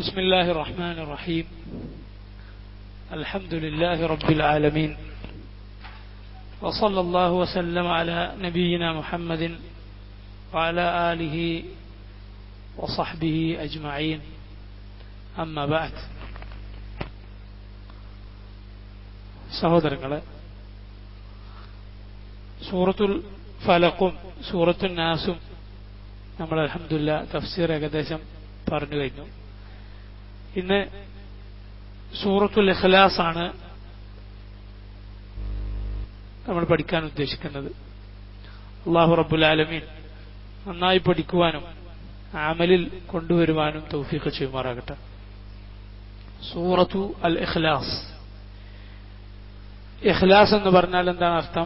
بسم الله الرحمن الرحيم الحمد لله رب العالمين وصلى الله وسلم على نبينا محمد وعلى آله وصحبه أجمعين أما بعد സഹോദരങ്ങളെ സൂറത്തുൽ ഫലക്കും സൂറത്തുൽ നാസും നമ്മൾ അലഹമില്ല തഫ്സീർ ഏകദേശം പറഞ്ഞു കഴിഞ്ഞു ഇന്ന് സൂറത്തുൽ ഇഖ്ലാസ് ആണ് നമ്മൾ പഠിക്കാൻ ഉദ്ദേശിക്കുന്നത് അള്ളാഹു റബ്ബുൽ ആലമീൻ നന്നായി പഠിക്കുവാനും ആമലിൽ കൊണ്ടുവരുവാനും തൗഫീഖ് ചെയ്യുമാറാകട്ടെ സൂറത്തു അൽ ഇഖ്ലാസ് ഇഖ്ലാസ് എന്ന് പറഞ്ഞാൽ എന്താണ് അർത്ഥം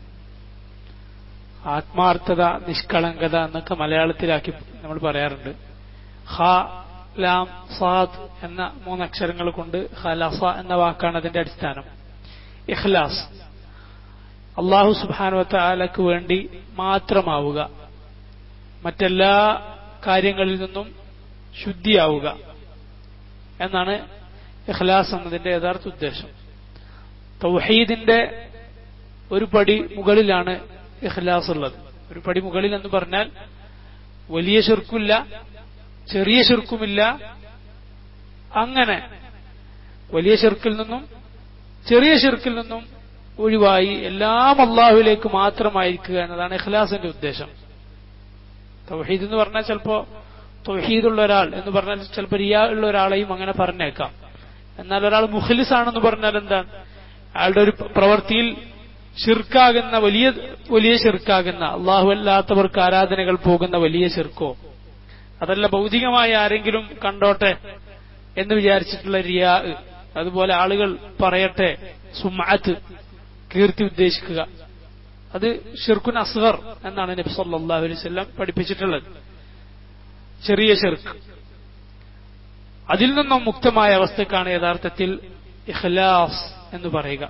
ആത്മാർത്ഥത നിഷ്കളങ്കത എന്നൊക്കെ മലയാളത്തിലാക്കി നമ്മൾ പറയാറുണ്ട് ഹ ലാം സാദ് എന്ന മൂന്നക്ഷരങ്ങൾ കൊണ്ട് ഹലസ എന്ന വാക്കാണ് അതിന്റെ അടിസ്ഥാനം ഇഖ്ലാസ് അള്ളാഹു സുബാനുവത്ത ആലക്ക് വേണ്ടി മാത്രമാവുക മറ്റെല്ലാ കാര്യങ്ങളിൽ നിന്നും ശുദ്ധിയാവുക എന്നാണ് ഇഖ്ലാസ് എന്നതിന്റെ യഥാർത്ഥ ഉദ്ദേശം തൗഹീദിന്റെ ഒരു പടി മുകളിലാണ് ഇഖ്ലാസ് ഉള്ളത് ഒരു പടി മുകളിൽ എന്ന് പറഞ്ഞാൽ വലിയ ശിർക്കില്ല ചെറിയ ശിർക്കുമില്ല അങ്ങനെ വലിയ ശിർക്കിൽ നിന്നും ചെറിയ ശിർക്കിൽ നിന്നും ഒഴിവായി എല്ലാം അള്ളാഹുവിലേക്ക് മാത്രമായിരിക്കുക എന്നതാണ് ഇഖ്ലാസിന്റെ ഉദ്ദേശം തൗഹീദ് എന്ന് പറഞ്ഞാൽ ചിലപ്പോ തൗഹീദുള്ള ഒരാൾ എന്ന് പറഞ്ഞാൽ ചിലപ്പോൾ റിയാ ഉള്ള ഒരാളെയും അങ്ങനെ പറഞ്ഞേക്കാം എന്നാൽ ഒരാൾ മുഖലിസ് ആണെന്ന് പറഞ്ഞാൽ എന്താണ് അയാളുടെ ഒരു പ്രവൃത്തിയിൽ ഷിർക്കാകുന്ന വലിയ വലിയ ഷിർക്കാകുന്ന അള്ളാഹു അല്ലാത്തവർക്ക് ആരാധനകൾ പോകുന്ന വലിയ ഷിർക്കോ അതല്ല ഭൗതികമായി ആരെങ്കിലും കണ്ടോട്ടെ എന്ന് വിചാരിച്ചിട്ടുള്ള റിയാ അതുപോലെ ആളുകൾ പറയട്ടെ സുമാത്ത് കീർത്തി ഉദ്ദേശിക്കുക അത് ഷിർക്കുൻ അസ്ഗർ എന്നാണ് നബി സല്ലല്ലാഹു അലൈഹി വസല്ലം പഠിപ്പിച്ചിട്ടുള്ളത് ചെറിയ ഷിർക്ക് അതിൽ നിന്നും മുക്തമായ അവസ്ഥക്കാണ് യഥാർത്ഥത്തിൽ ഇഖ്ലാസ് എന്ന് പറയുക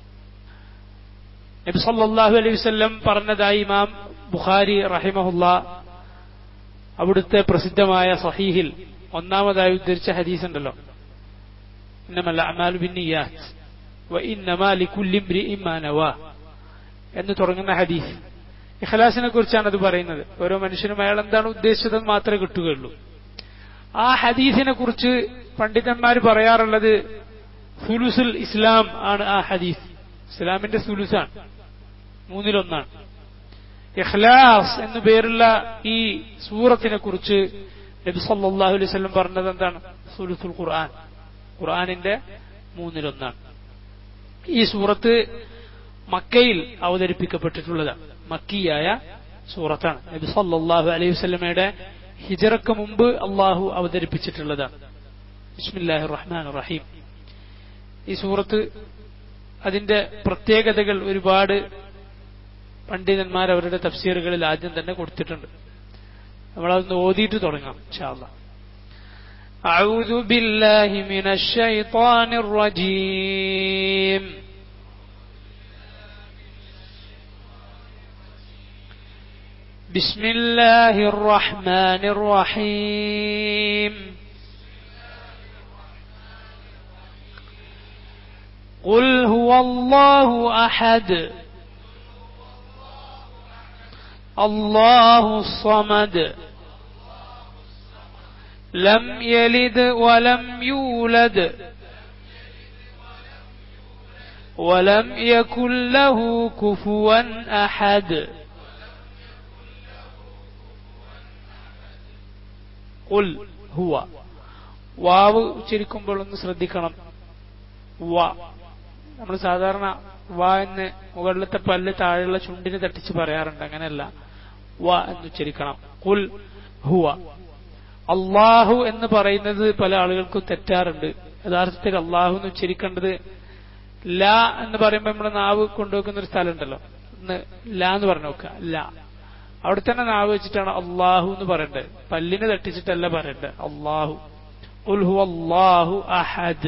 നബി സല്ലല്ലാഹു അലൈഹി വസല്ലം പറഞ്ഞതായി ഇമാം ബുഖാരി റഹിമഹുല്ല അവിടുത്തെ പ്രസിദ്ധമായ സഹീഹിൽ ഒന്നാമതായി ഉദ്ധരിച്ച ഹദീസ് ഉണ്ടല്ലോ ഇന്നമല്ല അമാലു ബിന്നിയാത്ത് വ ഇന്നമാ ലികുല്ലി ഇംറിഇൻ മാ നവാ എന്ന് തുടങ്ങുന്ന ഹദീസ് ഇഖ്ലാസിനെ കുറിച്ചാണ് അത് പറയുന്നത് ഓരോ മനുഷ്യനും അയാൾ എന്താണ് ഉദ്ദേശിച്ചതെന്ന് മാത്രമേ കിട്ടുകയുള്ളൂ ആ ഹദീസിനെ കുറിച്ച് പണ്ഡിതന്മാർ പറയാറുള്ളത് സുലുസുൽ ഇസ്ലാം ആണ് ആ ഹദീസ് ഇസ്ലാമിന്റെ സുലുസാണ് മൂന്നിലൊന്നാണ് ഇഖ്ലാസ് എന്നു പേരുള്ള ഈ സൂറത്തിനെ കുറിച്ച് നബി സല്ലല്ലാഹു അലൈഹി വസല്ലം പറഞ്ഞത് എന്താണ് സുലുസുൽ ഖുർആൻ ഖുർആനിന്റെ മൂന്നിലൊന്നാണ് ഈ സൂറത്ത് മക്കയിൽ അവതരിപ്പിക്കപ്പെട്ടിട്ടുള്ളതാണ് മക്കിയായ സൂറത്താണ് നബി സല്ലല്ലാഹു അലൈഹി വസല്ലമയുടെ ഹിജറക്ക് മുമ്പ് അള്ളാഹു അവതരിപ്പിച്ചിട്ടുള്ളതാണ് ബിസ്മില്ലാഹിർ റഹ്മാൻ റഹീം ഈ സൂറത്ത് അതിന്റെ പ്രത്യേകതകൾ ഒരുപാട് പണ്ഡിതന്മാർ അവരുടെ തഫ്സീറുകളിൽ ആദ്യം തന്നെ കൊടുത്തിട്ടുണ്ട് നമ്മളതൊന്ന് ഓതിയിട്ട് തുടങ്ങാം ഇൻഷാല്ലാ أعوذ بالله من الشيطان الرجيم بسم الله الرحمن الرحيم قل هو الله احد الله الصمد لم يلد ولم يولد ولم يكن له كفوا احد قل هو വാവ് ഉച്ചരിക്കുമ്പോൾ ഒന്ന് ശ്രദ്ധിക്കണം വ നമ്മൾ സാധാരണ വ എന്ന് മുകളിലത്തെ പല്ല് താഴെയുള്ള ചുണ്ടിന് തട്ടിച്ച് പറയാറുണ്ട് അങ്ങനെയല്ല വ എന്ന് ഉച്ചരിക്കണം കുൽ ഹുവ അള്ളാഹു എന്ന് പറയുന്നത് പല ആളുകൾക്കും തെറ്റാറുണ്ട് യഥാർത്ഥത്തിൽ അള്ളാഹു എന്ന് ഉച്ചരിക്കേണ്ടത് ല എന്ന് പറയുമ്പോൾ നമ്മുടെ നാവ് കൊണ്ടുവെക്കുന്ന ഒരു സ്ഥലം ഉണ്ടല്ലോ ഒന്ന് ല എന്ന് പറഞ്ഞു നോക്കുക ല അവിടെ തന്നെ നാവ് വെച്ചിട്ടാണ് അള്ളാഹു എന്ന് പറയേണ്ടത് പല്ലിന് തട്ടിച്ചിട്ടല്ല പറയേണ്ടത് അള്ളാഹു ഉൽഹു അള്ളാഹു അഹദ്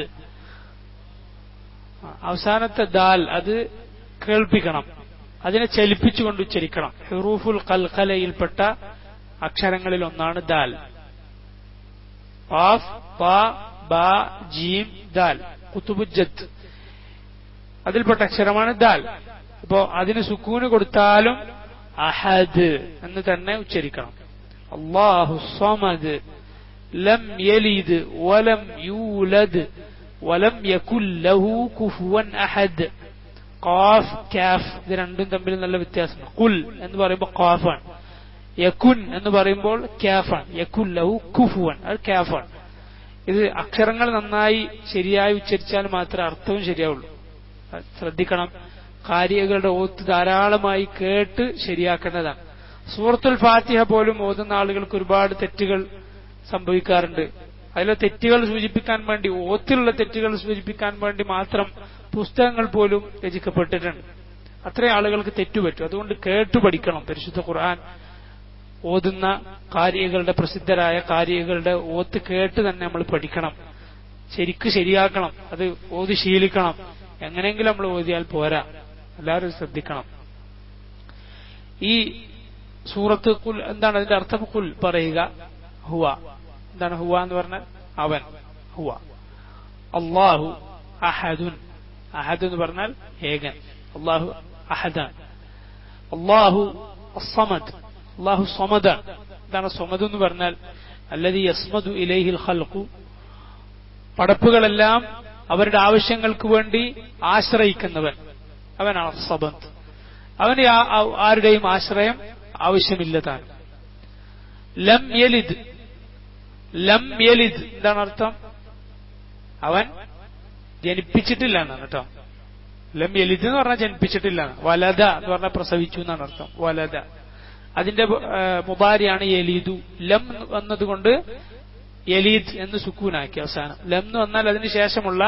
അവസാനത്തെ ദാൽ അത് കേൾപ്പിക്കണം അതിനെ ചലിപ്പിച്ചുകൊണ്ട് ഉച്ചരിക്കണം ഹെറൂഫുൽ കൽക്കലയിൽപ്പെട്ട അക്ഷരങ്ങളിൽ ഒന്നാണ് ദാൽ ഖാഫ് ത ബ ജീം ദാൽ കുത്തുബുജത്ത് അതിൽപ്പെട്ട അക്ഷരമാണ് ദാൽ അപ്പോ അതിന് സുക്കൂന് കൊടുത്താലും അഹദ് എന്ന് തന്നെ ഉച്ചരിക്കണം അള്ളാഹു സമദ് ലം യലിദ് വലം യൂലദ് വലം യകുൽ ലഹു കുഫുവൻ അഹദ് ഖാഫ് കാഫ് ഇത് രണ്ടും തമ്മിൽ നല്ല വ്യത്യാസമാണ് കുൽ എന്ന് പറയുമ്പോൾ ഖാഫാണ് യക്കുൻ എന്ന് പറയുമ്പോൾ കാഫാണ് യക്കുൻ ലഹു കുഫുവൻ അത് കാഫാണ് ഇത് അക്ഷരങ്ങൾ നന്നായി ശരിയായി ഉച്ചരിച്ചാൽ മാത്രമേ അർത്ഥവും ശരിയാവുള്ളൂ ശ്രദ്ധിക്കണം കാര്യകളുടെ ഓത്ത് ധാരാളമായി കേട്ട് ശരിയാക്കേണ്ടതാണ് സൂറത്തുൽ ഫാത്തിഹ പോലും ഓതുന്ന ആളുകൾക്ക് ഒരുപാട് തെറ്റുകൾ സംഭവിക്കാറുണ്ട് അതിലെ തെറ്റുകൾ സൂചിപ്പിക്കാൻ വേണ്ടി ഓത്തിലുള്ള തെറ്റുകൾ സൂചിപ്പിക്കാൻ വേണ്ടി മാത്രം പുസ്തകങ്ങൾ പോലും രചിക്കപ്പെട്ടിട്ടുണ്ട് അത്രയും ആളുകൾക്ക് തെറ്റുപറ്റും അതുകൊണ്ട് കേട്ടു പഠിക്കണം പരിശുദ്ധ ഖുർആൻ ഓതുന്ന കാര്യങ്ങളുടെ പ്രസിദ്ധരായ കാര്യങ്ങളുടെ ഓത്ത് കേട്ട് തന്നെ നമ്മൾ പഠിക്കണം ശരിക്ക് ശരിയാക്കണം അത് ഓതി ശീലിക്കണം എങ്ങനെയെങ്കിലും നമ്മൾ ഓതിയാൽ പോരാ എല്ലാവരും ശ്രദ്ധിക്കണം ഈ സൂറത്ത് കുൽ എന്താണ് അതിന്റെ അർത്ഥം കുൽ പറയുക ഹുവ എന്താണ് ഹുവ എന്ന് പറഞ്ഞാൽ അവൻ ഹുവ അള്ളാഹു അഹദുൻ അഹദ് എന്ന് പറഞ്ഞാൽ ഏകൻ അള്ളാഹു അഹദാൻ അള്ളാഹു അസമദ് അള്ളാഹു സ്വമദാൻ എന്താണ് സ്വമദ് എന്ന് പറഞ്ഞാൽ അല്ലതി യസ്മദു ഇലൈഹിൽ ഖൽഖു പടപ്പുകളെല്ലാം അവരുടെ ആവശ്യങ്ങൾക്ക് വേണ്ടി ആശ്രയിക്കുന്നവൻ അവനാണ് സബന്ത് അവന് ആരുടെയും ആശ്രയം ആവശ്യമില്ല താൻ ലം യലിദ് ലം യലിദ് എന്താണ് അർത്ഥം അവൻ ജനിപ്പിച്ചിട്ടില്ല എന്നാണ് കേട്ടോ ലം യലിദ് എന്ന് പറഞ്ഞാൽ ജനിപ്പിച്ചിട്ടില്ല വലത എന്ന് പറഞ്ഞാൽ പ്രസവിച്ചു എന്നാണ് അർത്ഥം വലത അതിന്റെ മുബാരിയാണ് യലീദു ലം വന്നതുകൊണ്ട് യലീദ് എന്ന് സുക്കൂനാക്കി അവസാനം ലം എന്ന് വന്നാൽ അതിന് ശേഷമുള്ള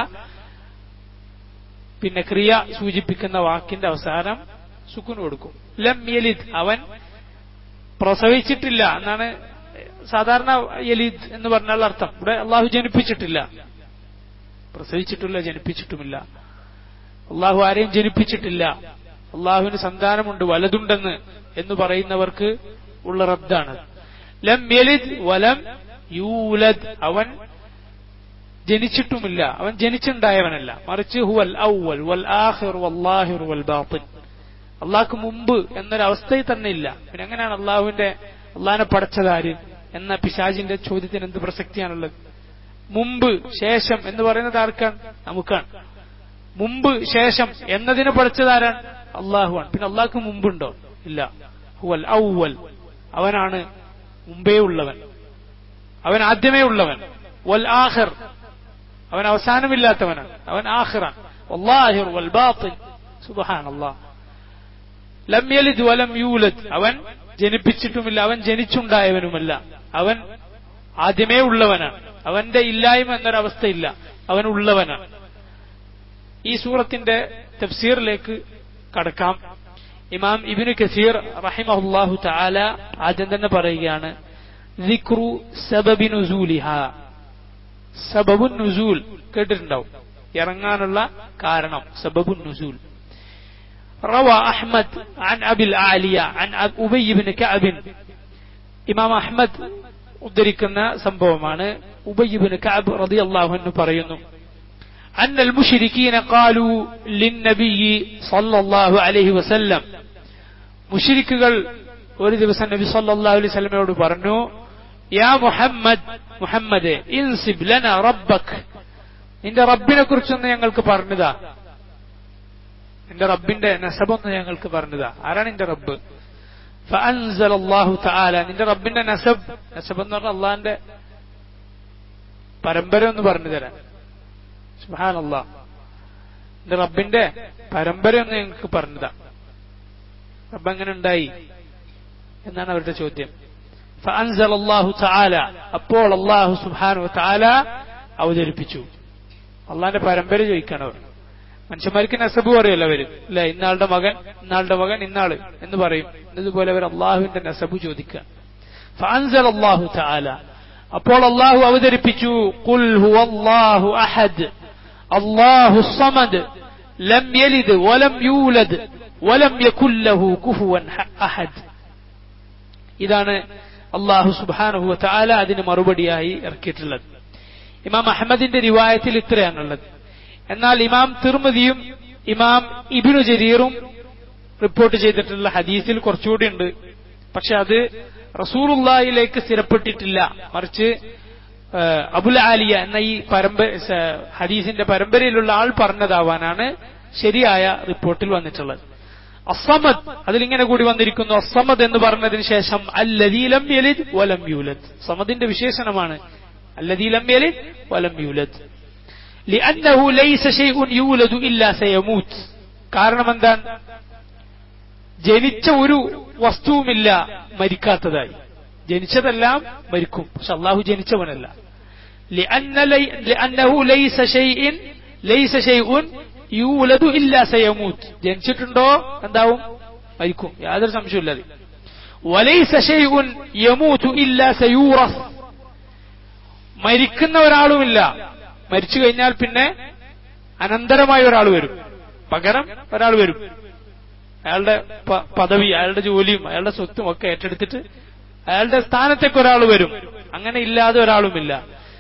പിന്നെ ക്രിയ സൂചിപ്പിക്കുന്ന വാക്കിന്റെ അവസാനം സുക്കൂൻ കൊടുക്കും ലം യലിദ് അവൻ പ്രസവിച്ചിട്ടില്ല എന്നാണ് സാധാരണ യലീദ് എന്ന് പറഞ്ഞാൽ അർത്ഥം ഇവിടെ അള്ളാഹു ജനിപ്പിച്ചിട്ടില്ല പ്രസവിച്ചിട്ടില്ല ജനിപ്പിച്ചിട്ടുമില്ല അള്ളാഹു ആരെയും ജനിപ്പിച്ചിട്ടില്ല അള്ളാഹുവിന് സന്താനമുണ്ട് വലതുണ്ടെന്ന് എന്ന് പറയുന്നവർക്ക് ഉള്ള റദ്ദാണ് ലം യലിദ് വലം യൂലദ് അവൻ ജനിച്ചിട്ടുമില്ല അവൻ ജനിച്ചുണ്ടായവനല്ല മറിച്ച് ഹുവൽ ഔവൽ വൽ ആഹിർ വല്ലാഹിർ വൽ ബാത്തിൻ അള്ളാഹ്ക്ക് മുമ്പ് എന്നൊരവസ്ഥയിൽ തന്നെ ഇല്ല പിന്നെ എങ്ങനെയാണ് അള്ളാഹുവിന്റെ അള്ളാഹിനെ പടച്ചതാര് എന്ന പിശാജിന്റെ ചോദ്യത്തിന് എന്ത് പ്രസക്തിയാണുള്ളത് മുമ്പ് ശേഷം എന്ന് പറയുന്നത് ആർക്കാണ് നമുക്കാണ് മുമ്പ് ശേഷം എന്നതിനെ പഠിച്ചതാരാണ് അള്ളാഹുവാണ് പിന്നെ അള്ളാഹ്ക്ക് മുമ്പുണ്ടോ ഇല്ല ഹുവൽ ഔവൽ അവനാണ് മുമ്പേ ഉള്ളവൻ അവൻ ആദ്യമേ ഉള്ളവൻ വൽ ആഹിർ അവൻ അവസാനമില്ലാത്തവനാണ് അവൻ ആഹിറാൻ വല്ലാഹിർ വൽ ബാത്തിൻ സുബ്ഹാനല്ലാഹ് ലം യലിദ് വലം യൂലദ് അവൻ ജനിപ്പിച്ചിട്ടുമില്ല അവൻ ജനിച്ചുണ്ടായവനുമല്ല അവൻ ആദ്യമേ ഉള്ളവനാണ് അവന്റെ ഇല്ലായ്മ എന്നൊരവസ്ഥയില്ല അവൻ ഉള്ളവനാണ് ഈ സൂറത്തിന്റെ തഫ്സീറിലേക്ക് കടക്കാം ഇമാം ഇബിനു കസീർ റഹിമഹുല്ലാഹു തആല ആദ്യം തന്നെ പറയുകയാണ് ദിക്റു സബബി നുസൂലിഹ സബബുൻ നുസൂൽ കേട്ടിട്ടുണ്ടാവും ഇറങ്ങാനുള്ള കാരണം സബബുൻ നുസൂൽ روى أحمد عن أبي العالية عن أبي بن كعب إمام أحمد ഉദ്ധരിക്കുന്ന സംഭവമാണ് ഉബയ്യബിന് കഅബ് റളിയല്ലാഹു അൻഹു പറയുന്നു أن المشركين قالوا للنبي صلى الله عليه وسلم മുഷിരിക്കുകൾ ഒരു ദിവസം നബി സല്ലല്ലാഹു അലൈഹി വസല്ലമയോട് പറഞ്ഞു യാ മുഹമ്മദ് മുഹമ്മദ് ഇൻസിബ് ലന റബ്ബക് നിന്റെ റബ്ബിനെ കുറിച്ചൊന്ന് ഞങ്ങൾക്ക് പറഞ്ഞതാ നിന്റെ റബ്ബിന്റെ നസബൊന്ന് ഞങ്ങൾക്ക് പറഞ്ഞതാ ആരാണ് നിന്റെ റബ്ബ് فأنزل الله تعالى നിന്റെ റബ്ബിന്റെ നസബ് നസബ് എന്ന് പറഞ്ഞാൽ അള്ളാന്റെ പരമ്പര ഒന്ന് പറഞ്ഞു തരാം സുഹാനല്ലാ നിന്റെ റബ്ബിന്റെ പരമ്പര ഒന്ന് ഞങ്ങൾക്ക് പറഞ്ഞതാ റബ്ബ് എങ്ങനെ ഉണ്ടായി എന്നാണ് അവരുടെ ചോദ്യം فأنزل الله تعالى അപ്പോൾ അള്ളാഹു സുബ്ഹാനഹു വതആല അവതരിപ്പിച്ചു അള്ളാന്റെ പരമ്പര ചോദിക്കാണ് അവർ മനുഷ്യന്മാർക്ക് നസബ് പറയല്ലോ അവര് അല്ലെ ഇന്നാളുടെ മകൻ ഇന്നാളുടെ മകൻ ഇന്നാള് എന്ന് പറയും എന്നതുപോലെ അവർ അള്ളാഹുവിന്റെ നസബ് ചോദിക്കുക ഫാൻസൽ അള്ളാഹു താല അപ്പോൾ അള്ളാഹു അവതരിപ്പിച്ചു കുൽ ഹുവല്ലാഹു അഹദ് അള്ളാഹു സമദ് ലം യലിദ് വലം യൂലദ് വലം യകുല്ലഹു കുഫുവൻ അഹദ് ഇതാണ് അള്ളാഹു സുബാനുഹുവ താല അതിന് മറുപടിയായി ഇറക്കിയിട്ടുള്ളത് ഇമാം അഹമ്മദിന്റെ റിവായത്തിൽ ഇത്രയാണുള്ളത് എന്നാൽ ഇമാം തിർമതിയും ഇമാം ഇബിനു ജരീറും റിപ്പോർട്ട് ചെയ്തിട്ടുള്ള ഹദീസിൽ കുറച്ചുകൂടി ഉണ്ട് പക്ഷെ അത് റസൂറുല്ലായിലേക്ക് സ്ഥിരപ്പെട്ടിട്ടില്ല മറിച്ച് അബുൽ ആലിയ എന്ന ഈ പരമ്പ ഹദീസിന്റെ പരമ്പരയിലുള്ള ആൾ പറഞ്ഞതാവാനാണ് ശരിയായ റിപ്പോർട്ടിൽ വന്നിട്ടുള്ളത് അസമദ് അതിലിങ്ങനെ കൂടി വന്നിരിക്കുന്നു അസമദ് എന്ന് പറഞ്ഞതിന് ശേഷം അല്ലദീലം യലിദ് വലം യൂലദ് സമദിന്റെ വിശേഷണമാണ് അല്ലദീലം യലിദ് വലം യൂലദ് لأنه ليس شيء يولد إلا سيموت കാരണം എന്താണ് ജനിച്ച ഒരു വസ്തുവുമില്ല മരിക്കാത്തതായി ജനിച്ചതെല്ലാം മരിക്കും പക്ഷെ അള്ളാഹു ജനിച്ചവനല്ല لأنه ليس شيء ليس شيء യൂലതു ഇല്ല സയമൂത്ത് ജനിച്ചിട്ടുണ്ടോ എന്താവും മരിക്കും യാതൊരു സംശയമില്ല അത് വലൈസ ഷൈഉൻ യമൂതു ഇല്ല സയൂറസ് മരിക്കുന്ന ഒരാളുമില്ല മരിച്ചു കഴിഞ്ഞാൽ പിന്നെ അനന്തരമായ ഒരാൾ വരും പകരം ഒരാൾ വരും അയാളുടെ പദവി അയാളുടെ ജോലിയും അയാളുടെ സ്വത്തും ഒക്കെ ഏറ്റെടുത്തിട്ട് അയാളുടെ സ്ഥാനത്തേക്ക് ഒരാൾ വരും അങ്ങനെ ഇല്ലാതെ ഒരാളുമില്ല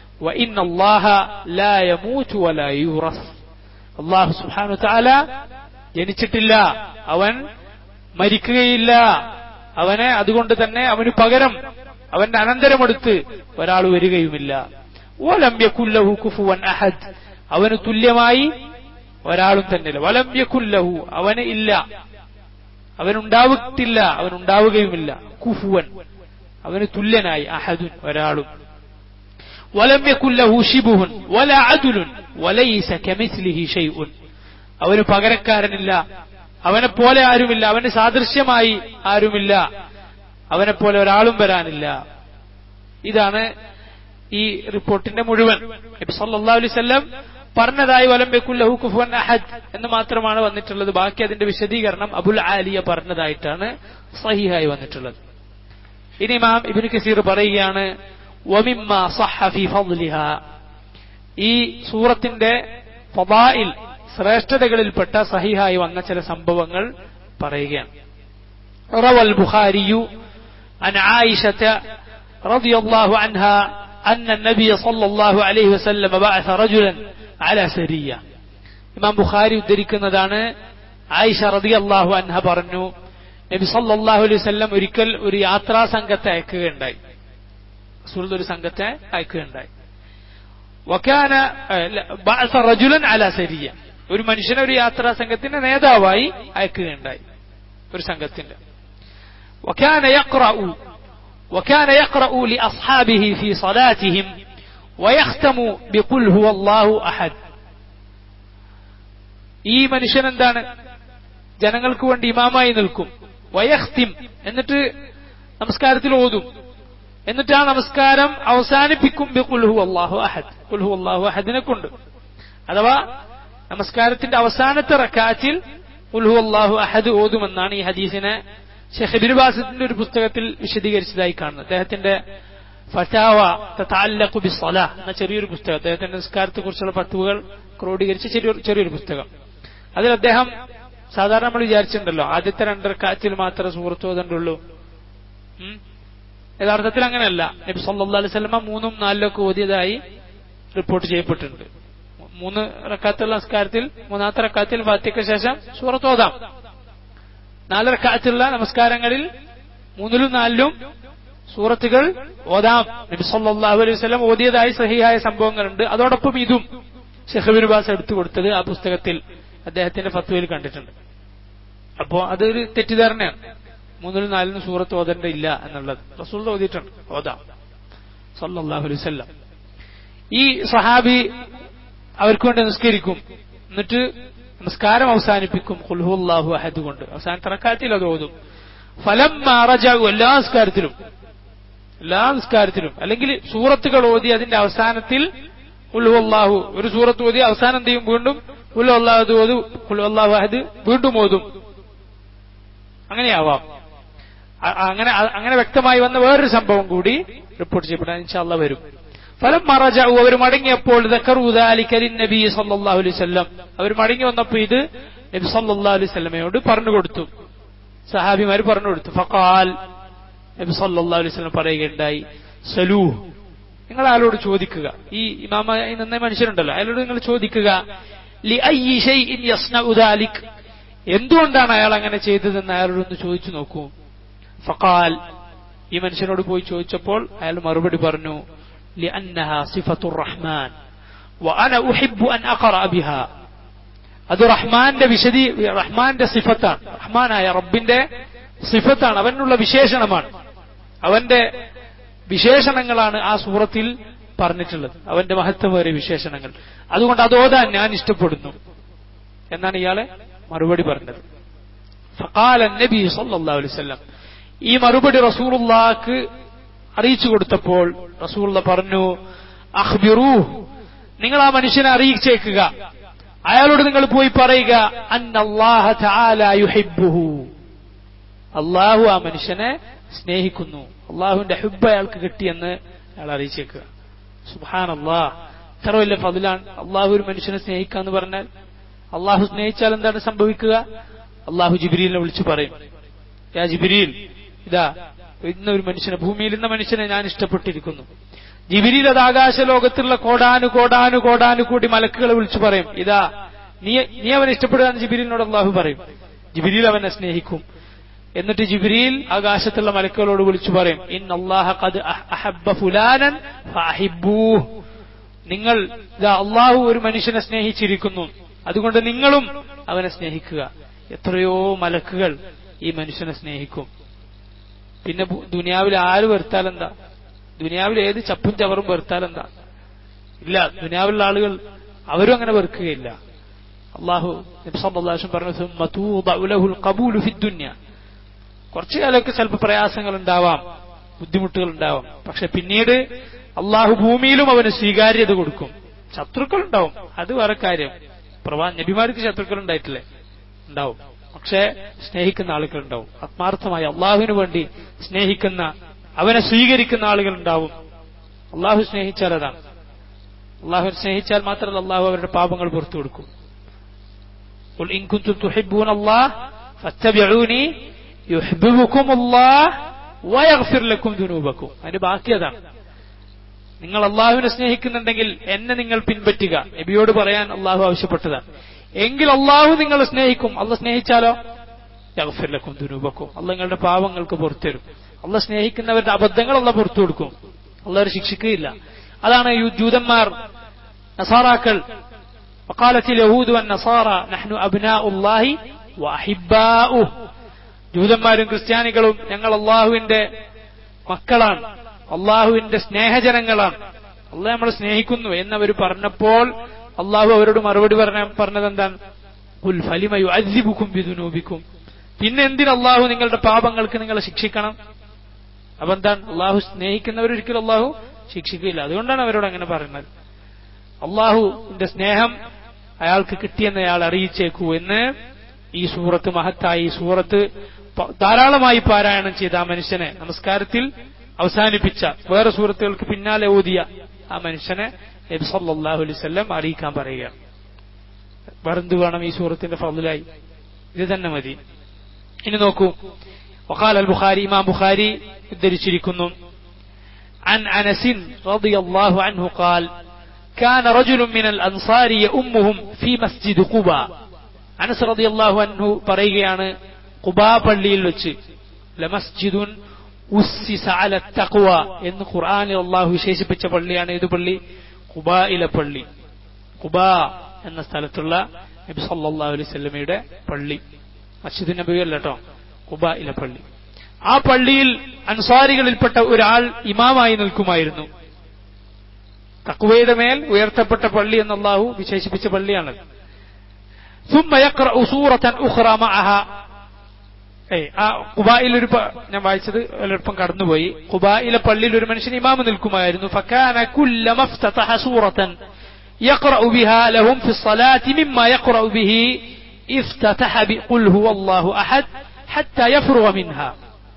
അള്ളാഹു സുഹാനു താല ജനിച്ചിട്ടില്ല അവൻ മരിക്കുകയില്ല അവനെ അതുകൊണ്ട് തന്നെ അവന് പകരം അവന്റെ അനന്തരമെടുത്ത് ഒരാൾ വരികയുമില്ല ഓലംബ്യക്കുല്ലഹു കുഫുവൻ അഹദ് അവന് തുല്യമായി ഒരാളും തന്നെയില്ല വലംബ്യക്കുല്ലഹു അവന് ഇല്ല അവനുണ്ടാവിട്ടില്ല അവനുണ്ടാവുകയുമില്ല കുഫുവൻ അവന് തുല്യനായി അഹദുൻ ഒരാളും വലംബ്യക്കുല്ലഹു ഷിബുഹുൻ വല അദുലുൻ വലൈസ കെമിസ്ലിഹി ഷെയ്ഉൻ അവന് പകരക്കാരനില്ല അവനെ പോലെ ആരുമില്ല അവന് സാദൃശ്യമായി ആരുമില്ല അവനെ പോലെ ഒരാളും വരാനില്ല ഇതാണ് ഈ റിപ്പോർട്ടിന്റെ മുഴുവൻ നബി സല്ലല്ലാഹു അലൈഹി വസല്ലം പറഞ്ഞതായി വലം ബെക്കുല്ലഹു കുഫുവൻ അഹദ് എന്ന് മാത്രമാണ് വന്നിട്ടുള്ളത് ബാക്കി അതിന്റെ വിശദീകരണം അബുൽ ആലിയ പറഞ്ഞതായിട്ടാണ് സഹിഹായി വന്നിട്ടുള്ളത് ഇനി ഇമാം ഇബ്നു കസീർ പറയുകയാണ് വമിമ്മ സഹ ഫി ഫദ്ലിഹ ഈ സൂറത്തിന്റെ ഫദായിൽ ശ്രേഷ്ഠതകളിൽപ്പെട്ട സഹിഹായി വന്ന ചില സംഭവങ്ങൾ പറയുകയാണ് روى البخاري عن عائشة رضي الله عنها أن النبي صلى الله عليه وسلم بعث رجلا على سرية ഇമാം ബുഖാരി ഉദ്ധരിക്കുന്നതാണ് ആയിഷ റതി അള്ളാഹു അൻഹ പറഞ്ഞു നബി സല്ലാഹു അലൈഹി വല്ലം ഒരിക്കൽ ഒരു യാത്രാ സംഘത്തെ അയക്കുകയുണ്ടായി റസൂൽ ഒരു സംഘത്തെ അയക്കുകയുണ്ടായി വക്കാന ബഅസ റജുലൻ അല സരിയ ഒരു മനുഷ്യനെ ഒരു യാത്രാ സംഘത്തിന്റെ നേതാവായി അയക്കുകയുണ്ടായി ഒരു സംഘത്തിന്റെ وكان يقرأ وكان يقرأ لأصحابه في صلاتهم ويختم بقل هو الله أحد ഈ മനുഷ്യൻ എന്താണ് ജനങ്ങൾക്ക് വേണ്ടി ഇമാമായി നിൽക്കും വയഖ്തിം എന്നിട്ട് നമസ്കാരത്തിൽ ഓതും എന്നിട്ട് ആ നമസ്കാരം അവസാനിപ്പിക്കും ബി കുൽഹു അള്ളാഹു അഹദ് കുൽഹു അള്ളാഹു അഹദിനെ കൊണ്ട് അഥവാ നമസ്കാരത്തിന്റെ അവസാനത്തെ റക്കാറ്റിൽ ഉൽഹു അള്ളാഹു അഹദ് ഓതുമെന്നാണ് ഈ ഹദീസിനെ ഷെഖ് ബിർബാസിന്റെ ഒരു പുസ്തകത്തിൽ വിശദീകരിച്ചതായി കാണുന്നത് അദ്ദേഹത്തിന്റെ ഫറ്റാവ തത്താലഖു ബിസ്സല എന്ന ചെറിയൊരു പുസ്തകം അദ്ദേഹത്തിന്റെ നിസ്കാരത്തെ കുറിച്ചുള്ള പത്തുകൾ ക്രോഡീകരിച്ച ചെറിയൊരു ചെറിയൊരു പുസ്തകം അതിൽ അദ്ദേഹം സാധാരണ നമ്മൾ വിചാരിച്ചിട്ടുണ്ടല്ലോ ആദ്യത്തെ രണ്ടര കാറ്റിൽ മാത്രമേ സുഹൃത്ത് ഓതണ്ടുള്ളൂ യഥാർത്ഥത്തിൽ അങ്ങനെയല്ല നബി സല്ലാ അലൈഹി സ്വലമ മൂന്നും നാലിലൊക്കെ ഓതിയതായി റിപ്പോർട്ട് ചെയ്യപ്പെട്ടിട്ടുണ്ട് മൂന്ന് റക്കാത്തുള്ള നമസ്കാരത്തിൽ മൂന്നാമത്തെ റക്കാത്തിൽ ഫാത്തിക്ക് ശേഷം സൂറത്ത് ഓതാം നാല് റക്കാത്തുള്ള നമസ്കാരങ്ങളിൽ മൂന്നിലും നാലിലും സൂറത്തുകൾ ഓതാം നബി സല്ലല്ലാഹു അലൈഹി വസല്ലം ഓതിയതായി സഹിയായ സംഭവങ്ങളുണ്ട് അതോടൊപ്പം ഇതും ഷെഹബിൻ ബാസ് എടുത്തു കൊടുത്തത് ആ പുസ്തകത്തിൽ അദ്ദേഹത്തിന്റെ ഫത്വയിൽ കണ്ടിട്ടുണ്ട് അപ്പോ അതൊരു തെറ്റിദ്ധാരണയാണ് മൂന്നിലും നാലിനും സൂറത്ത് ഓതേണ്ട ഇല്ല എന്നുള്ളത് റസൂൽ ഓതിയിട്ടുണ്ട് ഓതാം സല്ലല്ലാഹു അലൈഹി വസല്ലം ഈ സഹാബി അവർക്ക് വേണ്ടി നിസ്കരിക്കും എന്നിട്ട് നമസ്കാരം അവസാനിപ്പിക്കും ഖുൽഹുല്ലാഹു അഹദ് കൊണ്ട് അവസാന തറക്കാത്തിൽ അത് ഓതും ഫലം മാറജാകും എല്ലാ നിസ്കാരത്തിലും എല്ലാ നിസ്കാരത്തിലും അല്ലെങ്കിൽ സൂറത്തുകൾ ഓതി അതിന്റെ അവസാനത്തിൽ ഉൽഹുല്ലാഹു ഒരു സൂറത്ത് ഓതി അവസാനം എന്ത് ചെയ്യും വീണ്ടും ഉൽഹുല്ലാഹു ഓതു ഉൽഹുല്ലാഹു അഹദ് വീണ്ടും ഓതും അങ്ങനെയാവാം അങ്ങനെ അങ്ങനെ വ്യക്തമായി വന്ന വേറൊരു സംഭവം കൂടി റിപ്പോർട്ട് ചെയ്യപ്പെടാൻ ഇൻഷാല്ല വരും ഫലം മറജാവു അവർ മടങ്ങിയപ്പോൾ നബി സല്ലാഹു അലൈഹി സ്വല്ലം അവർ മടങ്ങി വന്നപ്പോൾ ഇത് നബി സല്ലാ അലൈഹി സ്വല്ലമയോട് പറഞ്ഞു കൊടുത്തു സഹാബിമാർ പറഞ്ഞു കൊടുത്തു ഫക്കാൽ നബി സല്ലല്ലാഹു അലൈഹി വസല്ലം പറയുകയുണ്ടായി സലൂ നിങ്ങൾ അയാളോട് ചോദിക്കുക ഈ ഇമാമായി നിന്ന മനുഷ്യരുണ്ടല്ലോ അയാളോട് നിങ്ങൾ ചോദിക്കുക ലി അയ്യി ഷൈഇൻ യസ്നഉ ദാലിക് എന്തുകൊണ്ടാണ് അയാൾ അങ്ങനെ ചെയ്തതെന്ന് അയാളോടൊന്ന് ചോദിച്ചു നോക്കൂ ഫഖാൽ ഈ മനുഷ്യനോട് പോയി ചോദിച്ചപ്പോൾ അയാൾ മറുപടി പറഞ്ഞു ലി അന്നഹ സിഫത്തുർ റഹ്മാൻ وأنا أحب أن أقرأ بها അത് റഹ്മാന്റെ വിശദീ റഹ്മാന്റെ സിഫത്താണ് റഹ്മാനായ റബ്ബിന്റെ സിഫത്താണ് അവനുള്ള വിശേഷണമാണ് അവന്റെ വിശേഷണങ്ങളാണ് ആ സൂറത്തിൽ പറഞ്ഞിട്ടുള്ളത് അവന്റെ മഹത്വമേറിയ വിശേഷണങ്ങൾ അതുകൊണ്ട് അതോതാൻ ഞാൻ ഇഷ്ടപ്പെടുന്നു എന്നാണ് ഇയാളെ മറുപടി പറഞ്ഞത് ഫഖാല നബി സല്ലല്ലാഹു അലൈഹി വസല്ലം ഈ മറുപടി റസൂലുള്ളാഹ്ക്ക് അറിയിച്ചു കൊടുത്തപ്പോൾ റസൂലുള്ള പറഞ്ഞു അഖ്ബിറൂ നിങ്ങൾ ആ മനുഷ്യനെ അറിയിച്ചേക്കുക അയാളോട് നിങ്ങൾ പോയി പറയുക അന്നല്ലാഹ തആല യുഹിബ്ബുഹു അള്ളാഹു ആ മനുഷ്യനെ സ്നേഹിക്കുന്നു അള്ളാഹുവിന്റെ ഹുബ് അയാൾക്ക് കിട്ടിയെന്ന് അയാൾ അറിയിച്ചേക്കുക സുഹാൻ അള്ളാഹ് ഇത്ര വലിയ ഫതിലാണ് അള്ളാഹു ഒരു മനുഷ്യനെ സ്നേഹിക്കുക എന്ന് പറഞ്ഞാൽ അള്ളാഹു സ്നേഹിച്ചാൽ എന്താണ് സംഭവിക്കുക അള്ളാഹു ജിബിരിലിനെ വിളിച്ചു പറയും യാ ജിബിരിൽ ഇതാ ഇന്ന ഒരു മനുഷ്യനെ ഭൂമിയിൽ ഇന്ന മനുഷ്യനെ ഞാൻ ഇഷ്ടപ്പെട്ടിരിക്കുന്നു ജിബിരിൽ അത് ആകാശലോകത്തുള്ള കോടാനു കോടാനു കോടാനു കൂടി മലക്കുകളെ വിളിച്ചു പറയും ഇതാ നീ നീ അവനെ ഇഷ്ടപ്പെടുക എന്ന് ജിബിരിലിനോട് അള്ളാഹു പറയും ജിബിരിൽ അവനെ സ്നേഹിക്കും എന്നിട്ട് ജിബ്രീൽ ആകാശത്തുള്ള മലക്കുകളോട് വിളിച്ചു പറയും ഇൻ അള്ളാഹ ഖദ് അഹബ്ബ ഫുലാനൻ ഫഅഹിബ്ബൂഹ് നിങ്ങൾ ഇതാ അള്ളാഹു ഒരു മനുഷ്യനെ സ്നേഹിച്ചിരിക്കുന്നു അതുകൊണ്ട് നിങ്ങളും അവനെ സ്നേഹിക്കുക എത്രയോ മലക്കുകൾ ഈ മനുഷ്യനെ സ്നേഹിക്കും പിന്നെ ദുനിയാവിൽ ആര് വെറുത്താലെന്താ ദുനിയാവിൽ ഏത് ചപ്പും ചവറും വെറുത്താലെന്താ ഇല്ല ദുനിയാവിലുള്ള ആളുകൾ അവരും അങ്ങനെ വെറുക്കുകയില്ല അള്ളാഹു നബ്സം പറഞ്ഞു കബൂലു ഫിദ്ദുന്യ കുറച്ചു കാലമൊക്കെ ചിലപ്പോൾ പ്രയാസങ്ങൾ ഉണ്ടാവാം ബുദ്ധിമുട്ടുകൾ ഉണ്ടാവാം പക്ഷെ പിന്നീട് അള്ളാഹു ഭൂമിയിലും അവന് സ്വീകാര്യത കൊടുക്കും ശത്രുക്കൾ ഉണ്ടാവും അത് വേറെ കാര്യം പ്രവാ നബിമാർക്ക് ശത്രുക്കൾ ഉണ്ടായിട്ടില്ലേ ഉണ്ടാവും പക്ഷെ സ്നേഹിക്കുന്ന ആളുകൾ ഉണ്ടാവും ആത്മാർത്ഥമായി അള്ളാഹുവിന് വേണ്ടി സ്നേഹിക്കുന്ന അവനെ സ്വീകരിക്കുന്ന ആളുകൾ ഉണ്ടാവും അള്ളാഹു സ്നേഹിച്ചാൽ അതാണ് അള്ളാഹു സ്നേഹിച്ചാൽ മാത്രമല്ല അള്ളാഹു അവരുടെ പാപങ്ങൾ പുറത്തു കൊടുക്കും قل إن كنتم تحبون الله فاتبعوني يحببكم الله ويغفر لكم ذنوبكم അതിന്റെ ബാക്കി അതാണ് നിങ്ങൾ അള്ളാഹുവിനെ സ്നേഹിക്കുന്നുണ്ടെങ്കിൽ എന്നെ നിങ്ങൾ പിൻപറ്റുക നബിയോട് പറയാൻ അള്ളാഹു ആവശ്യപ്പെട്ടതാണ് എങ്കിൽ അള്ളാഹു നിങ്ങളെ സ്നേഹിക്കും അള്ള സ്നേഹിച്ചാലോ യഗ്ഫിർലക്കും ദുനൂബക്കും അള്ള നിങ്ങളുടെ പാവങ്ങൾക്ക് പുറത്തുതരും അള്ള സ്നേഹിക്കുന്നവരുടെ അബദ്ധങ്ങൾ അള്ള പുറത്തു കൊടുക്കും അള്ള അവർ ശിക്ഷിക്കുകയില്ല അതാണ് ജൂതന്മാർ നസാറാക്കൾ وقالت اليهود والنصارى نحن أبناء الله وأحباؤه ജൂതന്മാരും ക്രിസ്ത്യാനികളും ഞങ്ങൾ അള്ളാഹുവിന്റെ മക്കളാണ് അള്ളാഹുവിന്റെ സ്നേഹജനങ്ങളാണ് അള്ളാഹ് നമ്മൾ സ്നേഹിക്കുന്നു എന്നവർ പറഞ്ഞപ്പോൾ അള്ളാഹു അവരോട് മറുപടി പറഞ്ഞ പറഞ്ഞത് എന്താണ് ഉൽ ഫലിമയു അജിബുക്കും വിധുനൂപിക്കും പിന്നെ എന്തിന് അള്ളാഹു നിങ്ങളുടെ പാപങ്ങൾക്ക് നിങ്ങളെ ശിക്ഷിക്കണം അപ്പൊ എന്താണ് അള്ളാഹു സ്നേഹിക്കുന്നവരൊരിക്കലും അള്ളാഹു ശിക്ഷിക്കില്ല അതുകൊണ്ടാണ് അവരോട് അങ്ങനെ പറയുന്നത് അള്ളാഹുവിന്റെ സ്നേഹം അയാൾക്ക് കിട്ടിയെന്ന് അയാൾ അറിയിച്ചേക്കൂ എന്ന് ഈ സൂറത്ത് മഹത്തായി ഈ സൂറത്ത് ധാരാളമായി പാരായണം ചെയ്ത ആ മനുഷ്യനെ നമസ്കാരത്തിൽ അവസാനിപ്പിച്ച വേറെ സൂറത്തുകൾക്ക് പിന്നാലെ ഓതിയ ആ മനുഷ്യനെ നബി സല്ലല്ലാഹു അലൈഹി വസല്ലം അറിയിക്കാൻ പറയുകയാണ് വേറെന്ത് വേണം ഈ സൂറത്തിന്റെ ഫضലായി ഇത് തന്നെ മതി ഇനി നോക്കൂ وقال البخاري إمام بخاري ഉദ്ധരിച്ചിരിക്കുന്നു عن أنس رضي الله عنه قال كان رجل من الأنصار يؤمهم في مسجد قباء അനസ് റളിയല്ലാഹു അൻഹു പറയുകയാണ് ഖുബാ പള്ളിയിൽ വെച്ച് ലമസ്ജിദുൻ ഉസ്സിസ അല തഖ്വ എന്ന് ഖുർആനിൽ അള്ളാഹു വിശേഷിപ്പിച്ച പള്ളിയാണ് ഏത് പള്ളി ഖുബായിലെ പള്ളി ഖുബാ എന്ന സ്ഥലത്തുള്ള നബി സല്ലല്ലാഹു അലൈഹി വസല്ലമയുടെ പള്ളി മസ്ജിദ് നബി അല്ല കേട്ടോ ഖുബായിലെ പള്ളി ആ പള്ളിയിൽ അൻസാരികളിൽപ്പെട്ട ഒരാൾ ഇമാമായി നിൽക്കുമായിരുന്നു തക്വയുടെ മേൽ ഉയർത്തപ്പെട്ട പള്ളി എന്ന് അള്ളാഹു വിശേഷിപ്പിച്ച പള്ളിയാണ് ثم يقرأ سورة أخرى معها ഏയ് ആ കുബായിൽ ഒരു ഞാൻ വായിച്ചത് എളുപ്പം കടന്നുപോയി കുബായിലെ പള്ളിയിൽ ഒരു മനുഷ്യൻ ഇമാമ് നിൽക്കുമായിരുന്നു فكان كلما افتتح سورة يقرأ بها لهم في الصلاة مما يقرأ به افتتح بقل هو الله أحد حتى يفرغ منها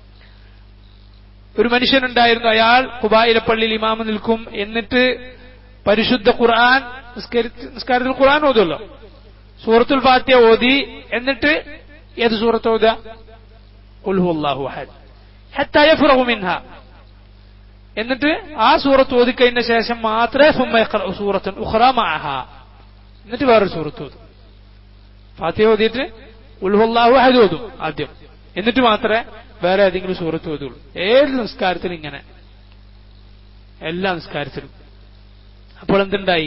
ഒരു മനുഷ്യനുണ്ടായിരുന്നു അയാൾ കുബായിലെ പള്ളിയിൽ ഇമാമ് നിൽക്കും എന്നിട്ട് പരിശുദ്ധ ഖുർആൻ നിസ്കാരത്തിൽ ഖുർആൻ ഓതുമല്ലോ സൂറത്തുൽ ഫാത്തിയ ഓതി എന്നിട്ട് ഏത് സൂറത്ത് ഓതുക ഉൽഹു അള്ളാഹു അഹദ് ഹത്താ യഫ്റഹു മിൻഹ എന്നിട്ട് ആ സൂറത്ത് ഓതിക്കഴിഞ്ഞ ശേഷം മാത്രമേ സുമ്മ യഖ്റഉ സൂറത്തുൻ ഉഖ്റ മഅഹ എന്നിട്ട് വേറൊരു സൂറത്ത് ഓതും ഫാത്തിഹ ഓതിയിട്ട് ഉൽഹുല്ലാഹു അഹദ് ഓതും ആദ്യം എന്നിട്ട് മാത്രമേ വേറെ ഏതെങ്കിലും സൂറത്ത് ഓതുള്ളൂ ഏത് നിസ്കാരത്തിലും ഇങ്ങനെ എല്ലാ നിസ്കാരത്തിലും അപ്പോൾ എന്തുണ്ടായി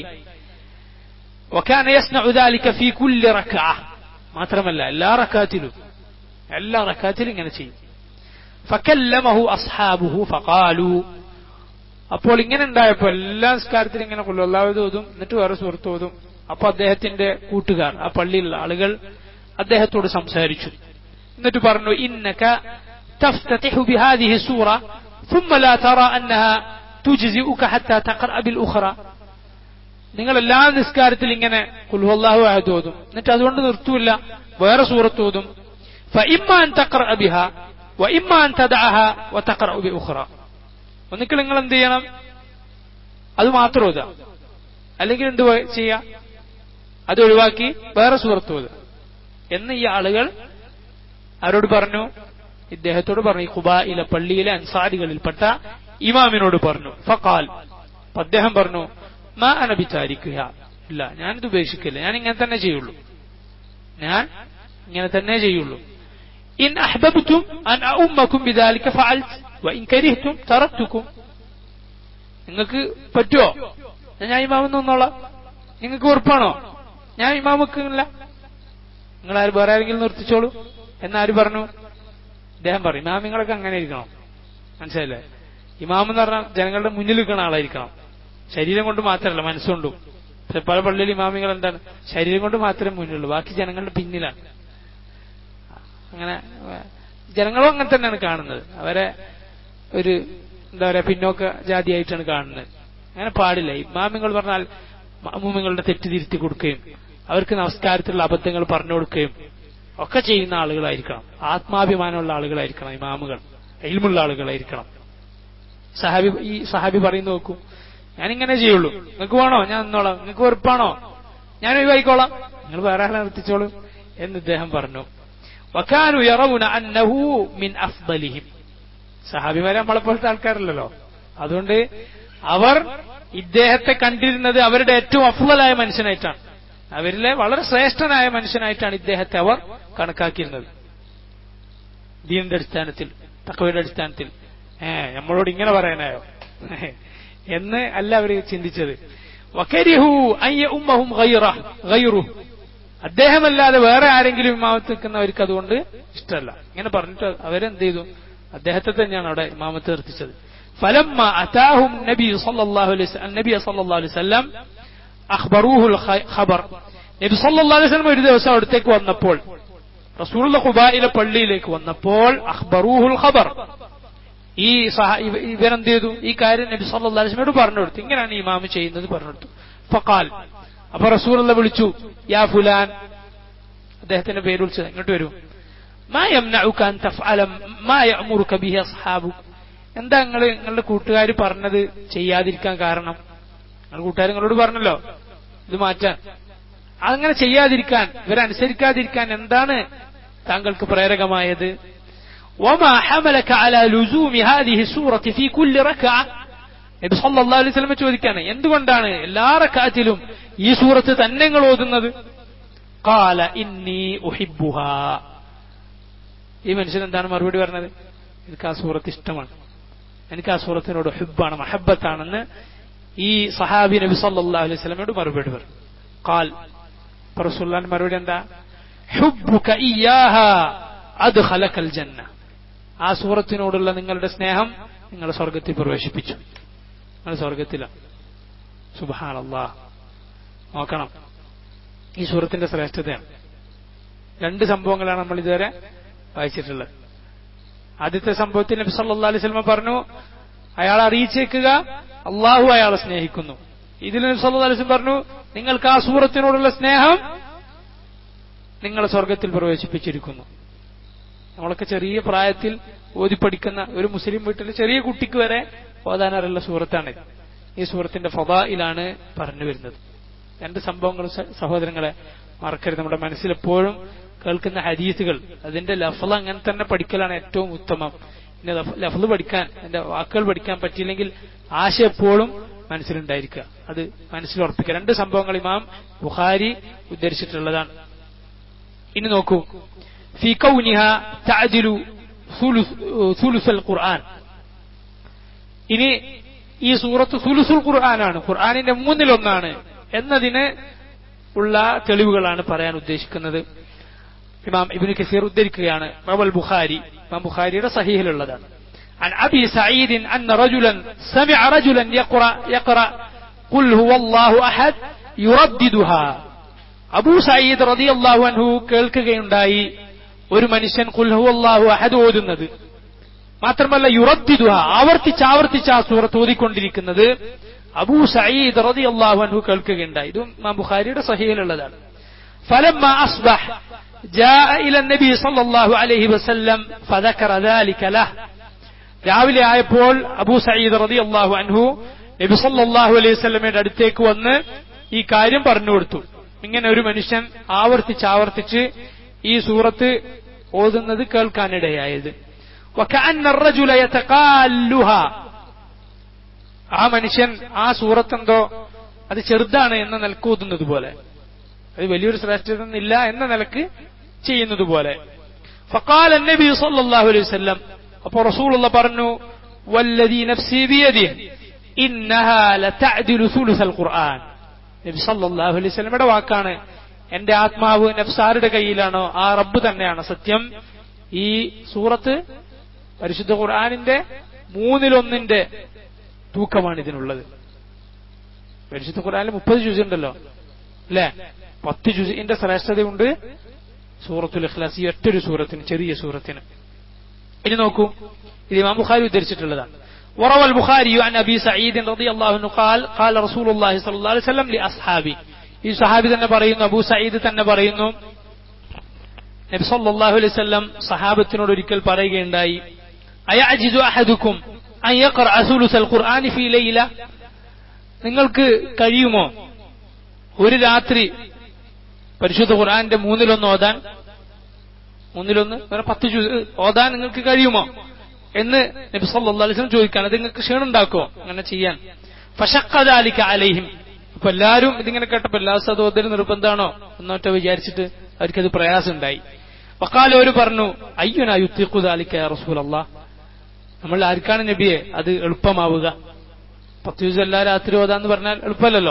وكان يصنع ذلك في كل ركعة മാത്രമല്ല എല്ലാ റക്കാത്തിലും എല്ലാ റക്കാത്തിലും ഇങ്ങനെ ചെയ്യും ഫക്കല്ലമഹു അസ്ഹാബുഹു ഫഖാലു അപ്പോൾ ഇങ്ങനെ ഉണ്ടായപ്പോൾ എല്ലാ നിസ്കാരത്തിലും ഇങ്ങനെ കൊല്ലാവത് ഓതും എന്നിട്ട് വേറെ സുഹൃത്ത് ഓതും അപ്പൊ അദ്ദേഹത്തിന്റെ കൂട്ടുകാർ ആ പള്ളിയിലുള്ള ആളുകൾ അദ്ദേഹത്തോട് സംസാരിച്ചു എന്നിട്ട് പറഞ്ഞു ഇന്നക تفتتح بهذه السورة ثم لا ترى أنها تجزئك حتى تقرأ بالأخرى നിങ്ങൾ എല്ലാ നിസ്കാരത്തിൽ ഇങ്ങനെ കുൽഹുല്ലാഹു അഹദ് ഓതും എന്നിട്ട് അതുകൊണ്ട് നിർത്തൂല്ല വേറെ സൂറത്ത് ഓതും فإما أن تقرأ بها وإما أن تدعها وتقرأ بأخرى ഒന്നിക്കൽ നിങ്ങൾ എന്ത് ചെയ്യണം അത് മാത്രം ഓതുക അല്ലെങ്കിൽ എന്ത് ചെയ്യാം അത് ഒഴിവാക്കി വേറെ സൂറത്ത് ഓതുക എന്ന് ഈ ആളുകൾ അവരോട് പറഞ്ഞു ഇദ്ദേഹത്തോട് പറഞ്ഞു ഖുബായിലെ പള്ളിയിലെ അൻസാരികളിൽപ്പെട്ട ഇമാമിനോട് പറഞ്ഞു ഫഖാൽ അപ്പൊ അദ്ദേഹം പറഞ്ഞു മാ അനബിച്ചാരിക്കുക ഇല്ല ഞാനിത് ഉപേക്ഷിക്കില്ല ഞാൻ ഇങ്ങനെ തന്നെ ചെയ്യുള്ളൂ ഞാൻ ഇങ്ങനെ തന്നെ ചെയ്യുള്ളൂ ഇൻ അഹ്ബബ്തും അൻ ഉമ്മക്കും ബിദാലിക ഫഅൽത് വഇൻ കരിഹ്തും തറക്തുക്കും നിങ്ങൾക്ക് പറ്റുമോ ഞാൻ ഇമാമെന്ന് നിന്നോളാം നിങ്ങൾക്ക് ഉറപ്പാണോ ഞാൻ ഇമാം വെക്കുന്നില്ല നിങ്ങൾ ആര് വേറെ ആരെങ്കിലും നിർത്തിച്ചോളൂ എന്നാര് പറഞ്ഞു അദ്ദേഹം പറയും ഇമാമിങ്ങളൊക്കെ അങ്ങനെ ഇരിക്കണം മനസ്സിലായില്ലേ ഇമാം എന്ന് പറഞ്ഞാൽ ജനങ്ങളുടെ മുന്നിൽ നിൽക്കുന്ന ആളായിരിക്കണം ശരീരം കൊണ്ട് മാത്രമല്ല മനസ്സുകൊണ്ടും പക്ഷെ പല പള്ളിയിൽ ഇമാമികൾ എന്താണ് ശരീരം കൊണ്ട് മാത്രമേ മുന്നിലുള്ളൂ ബാക്കി ജനങ്ങളുടെ പിന്നിലാണ് അങ്ങനെ ജനങ്ങളും അങ്ങനെ തന്നെയാണ് കാണുന്നത് അവരെ ഒരു എന്താ പറയാ പിന്നോക്ക ജാതിയായിട്ടാണ് കാണുന്നത് അങ്ങനെ പാടില്ല ഇമാമിങ്ങൾ പറഞ്ഞാൽ മാമൂമിങ്ങളുടെ തെറ്റ് തിരുത്തി കൊടുക്കുകയും അവർക്ക് നമസ്കാരത്തിലുള്ള അബദ്ധങ്ങൾ പറഞ്ഞു കൊടുക്കുകയും ഒക്കെ ചെയ്യുന്ന ആളുകളായിരിക്കണം ആത്മാഭിമാനമുള്ള ആളുകളായിരിക്കണം ഇമാമുകൾ എൽമുള്ള ആളുകളായിരിക്കണം സഹാബി ഈ സഹാബി പറയുന്നു നോക്കൂ ഞാനിങ്ങനെ ചെയ്യുള്ളൂ നിങ്ങൾക്ക് വേണോ ഞാൻ നിന്നോളാം നിങ്ങൾക്ക് വെറുപ്പാണോ ഞാൻ ഒഴിവായിക്കോളാം നിങ്ങൾ വേറെ ആളെ നിർത്തിച്ചോളൂ എന്ന് ഇദ്ദേഹം പറഞ്ഞു വക്കാനു യറവുന അന്നഹു മിൻ അഫ്ദലിഹിം സഹാബിമാരെ നമ്മളെപ്പോലത്തെ ആൾക്കാരല്ലല്ലോ അതുകൊണ്ട് അവർ ഇദ്ദേഹത്തെ കണ്ടിരുന്നത് അവരുടെ ഏറ്റവും അഫ്വലായ മനുഷ്യനായിട്ടാണ് അവരിലെ വളരെ ശ്രേഷ്ഠനായ മനുഷ്യനായിട്ടാണ് ഇദ്ദേഹത്തെ അവർ കണക്കാക്കിയിരുന്നത് ദീനിന്റെ അടിസ്ഥാനത്തിൽ തക്കവയുടെ അടിസ്ഥാനത്തിൽ ഏ നമ്മളോട് ഇങ്ങനെ പറയാനായോ എന്ന് അല്ല അവർ ചിന്തിച്ചത് വക്കരിഹു അയ്യ ഉമ്മഹും ഗൈറു അദ്ദേഹമല്ലാതെ വേറെ ആരെങ്കിലും ഇമാമത്ത് നിൽക്കുന്നവർക്ക് അതുകൊണ്ട് ഇഷ്ടമല്ല ഇങ്ങനെ പറഞ്ഞിട്ട് അവരെന്ത് ചെയ്തു അദ്ദേഹത്തെ തന്നെയാണ് അവിടെ ഇമാമത്ത് നിർത്തിച്ചത് ഫലമ്മ അതാഹും നബി സല്ലല്ലാഹു അലൈഹി നബി സല്ലല്ലാഹു അലൈഹി വസല്ലം അഖ്ബറൂഹുൽ ഖബർ നബി സല്ലല്ലാഹു അലൈഹി വസല്ലം ഒരു ദിവസം അവിടത്തേക്ക് വന്നപ്പോൾ റസൂലുള്ള ഖുബായിലെ പള്ളിയിലേക്ക് വന്നപ്പോൾ അഖ്ബറൂഹുൽ ഖബർ ഈ സഹ ഇവരെന്ത് ചെയ്തു ഈ കാര്യം നബി സല്ലല്ലാഹു അലൈഹി വസല്ലമയോട് പറഞ്ഞു കൊടുത്തു ഇങ്ങനെയാണ് ഇമാമ് ചെയ്യുന്നത് പറഞ്ഞു കൊടുത്തു ഫഖാൽ അപ്പൊ റസൂലുള്ള വിളിച്ചു യാ ഫുലാൻ അദ്ദേഹത്തിന്റെ പേര് വിളിച്ചത് ഇങ്ങോട്ട് വരൂ മാ യംനഉക അൻ തഫ്അല മാ യഅമുറുക ബിഹി അസ്ഹാബു എന്താ നിങ്ങൾ നിങ്ങളുടെ കൂട്ടുകാർ പറഞ്ഞത് ചെയ്യാതിരിക്കാൻ കാരണം നിങ്ങൾ കൂട്ടുകാർ നിങ്ങളോട് പറഞ്ഞല്ലോ ഇത് മാറ്റാൻ അങ്ങനെ ചെയ്യാതിരിക്കാൻ ഇവരനുസരിക്കാതിരിക്കാൻ എന്താണ് താങ്കൾക്ക് പ്രേരകമായത് وما حملك على لزوم هذه السورة في كل ركعة നബി സല്ലല്ലാഹു അലൈഹി വസല്ലം ചോദിക്കാണ് എന്തുകൊണ്ടാണ് എല്ലാ റക്അത്തിലും ഈ സൂറത്ത് തന്നെ നിങ്ങൾ ഓതുന്നത് قال ഇന്നി ഉഹിബ്ബുഹാ ഈ മനുഷ്യൻ എന്താണ് മറുപടി പറഞ്ഞത് എനിക്ക് ആ സൂറത്ത് ഇഷ്ടമാണ് എനിക്ക് ആ സൂറത്തിനോട് ഹുബാണ് മഹബത്താണെന്ന് ഈ സഹാബി നബി സല്ലല്ലാഹു അലൈഹി വസല്ലമയോട് മറുപടി പറഞ്ഞു ഖാൽ റസൂലുള്ളാഹിന്റെ മറുപടി എന്താ ഹുബ്ബുക ഇയ്യാഹ അദ്ഖലകൽ ജന്ന ആ സൂറത്തിനോടുള്ള നിങ്ങളുടെ സ്നേഹം നിങ്ങളെ സ്വർഗത്തിൽ പ്രവേശിപ്പിച്ചു നിങ്ങൾ സ്വർഗത്തിലാണ് സുബാനല്ലാ നോക്കണം ഈ സൂറത്തിന്റെ ശ്രേഷ്ഠതയാണ് രണ്ട് സംഭവങ്ങളാണ് നമ്മൾ ഇതുവരെ വായിച്ചിട്ടുള്ളത് ആദ്യത്തെ സംഭവത്തിൽ നബി സല്ലല്ലാഹു അലൈഹി വസല്ലം പറഞ്ഞു അയാൾ അറിയിച്ചേക്കുക അള്ളാഹു അയാളെ സ്നേഹിക്കുന്നു ഇതിൽ നബി സല്ലല്ലാഹു അലൈഹി വസല്ലം പറഞ്ഞു നിങ്ങൾക്ക് ആ സൂറത്തിനോടുള്ള സ്നേഹം നിങ്ങളെ സ്വർഗത്തിൽ പ്രവേശിപ്പിച്ചിരിക്കുന്നു നമ്മളൊക്കെ ചെറിയ പ്രായത്തിൽ ഓതിപ്പടിക്കുന്ന ഒരു മുസ്ലിം വീട്ടിൽ ചെറിയ കുട്ടിക്ക് വരെ ഓതാനറിയുള്ള സൂറത്താണ് ഈ സൂറത്തിന്റെ ഫതായിലാണ് പറഞ്ഞു വരുന്നത് രണ്ട് സംഭവങ്ങൾ സഹോദരങ്ങളെ മറക്കരുത് നമ്മുടെ മനസ്സിലെപ്പോഴും കേൾക്കുന്ന ഹദീസുകൾ അതിന്റെ ലഫള അങ്ങനെ തന്നെ പഠിക്കലാണ് ഏറ്റവും ഉത്തമം പിന്നെ ലഫ്ല് പഠിക്കാൻ എന്റെ വാക്കുകൾ പഠിക്കാൻ പറ്റിയില്ലെങ്കിൽ ആശയം എപ്പോഴും മനസ്സിലുണ്ടായിരിക്കുക അത് മനസ്സിലുറപ്പിക്കുക രണ്ട് സംഭവങ്ങൾ ഇമാം ബുഖാരി ഉദ്ധരിച്ചിട്ടുള്ളതാണ് ഇനി നോക്കൂ ഫി കൗനിഹ തഅദിലു സുലുസൽ ഖുർആൻ ഇനി ഈ സൂറത്ത് സുലുസുൽ ഖുർആനാണ് ഖുർആനിന്റെ മൂന്നിലൊന്നാണ് എന്നതിന് ഉള്ള തെളിവുകളാണ് പറയാൻ ഉദ്ദേശിക്കുന്നത് ഇമാം ഇബ്നു കസീർ ഉദ്ധരിക്കുകയാണ് റവൽ ബുഖാരി ഇമാം ബുഖാരിയുടെ സഹീഹിലുള്ളതാണ് عن أبي سعيد أن رجلا سمع رجلا يقرأ يقرأ قل هو الله أحد يرددها അബൂ സയ്യിദ് റളിയല്ലാഹു അൻഹു കേൾക്കുകയുണ്ടായി ഒരു മനുഷ്യൻ ഖുൽ ഹുവല്ലാഹു അഹദ് ഓതുന്നത് മാത്രമല്ല യുറദ്ദിദുഹ ആവർത്തിച്ച് ആവർത്തിച്ച് ആ സൂറത്ത് ഓതിക്കൊണ്ടിരിക്കുന്നത് അബൂ സയ്യിദ് റളിയല്ലാഹു അൻഹു കേൾക്കുകയുണ്ടായി ഇതും ഇമാം ബുഖാരിയുടെ സഹീഹിലുള്ളതാണ് فلما أصبح جاء إلى النبي صلى الله عليه وسلم فذكر ذلك له രാവിലെ ആയപ്പോൾ അബൂ സയ്യിദ് റതി അള്ളാഹു അൻഹു നബി സല്ലാഹു അലൈഹി സ്വലമയുടെ അടുത്തേക്ക് വന്ന് ഈ കാര്യം പറഞ്ഞു കൊടുത്തു ഇങ്ങനെ ഒരു മനുഷ്യൻ ആവർത്തിച്ച് ആവർത്തിച്ച് ഈ സൂറത്ത് ഓതുന്നത് കേൾക്കാനിടയായത് ആ മനുഷ്യൻ ആ സൂറത്തെന്തോ അത് ചെറുതാണ് എന്ന നിലക്ക് ഓതുന്നത് പോലെ അത് വലിയൊരു ശ്രേഷ്ഠതന്നില്ല എന്ന നിലക്ക് ചെയ്യുന്നത് പോലെ ഫക്കാൽ നബി സല്ലല്ലാഹു അലൈഹി വസല്ലം അപ്പോൾ റസൂലുള്ള പറഞ്ഞു വല്ലദീ നഫ്സി ബിയദിഹി ഇന്നഹാ ലതഅദിലു സുലുസൽ ഖുർആൻ നബി സല്ലല്ലാഹു അലൈഹി വസല്ലമയുടെ വാക്കാണ് എന്റെ ആത്മാവ് നഫ്സാരുടെ കയ്യിലാണോ ആ റബ്ബ് തന്നെയാണ് സത്യം ഈ സൂറത്ത് പരിശുദ്ധ ഖുർആനിന്റെ മൂന്നിലൊന്നിന്റെ തൂക്കമാണ് ഇതിനുള്ളത് പരിശുദ്ധ ഖുർആനിൽ മുപ്പത് ജുസ് ഉണ്ടല്ലോ അല്ലേ പത്ത് ജുസിന്റെ ശ്രേഷ്ഠതയുണ്ട് സൂറത്തുൽ ഇഖ്ലാസ് ഈ ഒറ്റൊരു സൂറത്തിന് ചെറിയ സൂറത്തിന് ഇനി നോക്കൂ ഇത് ഇമാം ബുഖാരി ഉദ്ധരിച്ചിട്ടുള്ളതാണ് وروى البخاري عن ابي سعيد رضي الله عنه قال قال رسول الله صلى الله عليه وسلم لاصحابه ഈ സഹാബി തന്നെ പറയുന്നു അബൂ സയ്യിദ് തന്നെ പറയുന്നു നബി സല്ലല്ലാഹു അലൈഹി വസല്ലം സഹാബത്തിനോട് ഒരിക്കൽ പറയുകയുണ്ടായി അയഅജിദു അഹദുക്കും അൻ യഖറഅ സുലുസൽ ഖുർആനി ഫീ ലൈല നിങ്ങൾക്ക് കഴിയുമോ ഒരു രാത്രി പരിശുദ്ധ ഖുർആന്റെ മൂന്നിലൊന്ന് ഓതാൻ മൂന്നിലൊന്ന് വേറെ പത്ത് ജുസ് ഓതാൻ നിങ്ങൾക്ക് കഴിയുമോ എന്ന് നബി സല്ലല്ലാഹു അലൈഹി വസല്ലം ചോദിക്കാണ് അത് നിങ്ങൾക്ക് ക്ഷീണുണ്ടാക്കോ അങ്ങനെ ചെയ്യാൻ ഫഷഖദാലിക അലൈഹിം അപ്പൊ എല്ലാവരും ഇതിങ്ങനെ കേട്ടപ്പോ എല്ലാ സദോദരും നിർബന്ധമാണോ എന്നൊറ്റ വിചാരിച്ചിട്ട് അവർക്കത് പ്രയാസം ഉണ്ടായി വക്കാല ഒരു പറഞ്ഞു അയ്യുന യുത്തിഖുദാലിക്ക റസൂൽ അള്ളാ നമ്മൾ ആർക്കാണ് നബിയെ അത് എളുപ്പമാവുക പത്ത് ദിവസം എല്ലാ രാത്രി ഓതാന്ന് പറഞ്ഞാൽ എളുപ്പമല്ലല്ലോ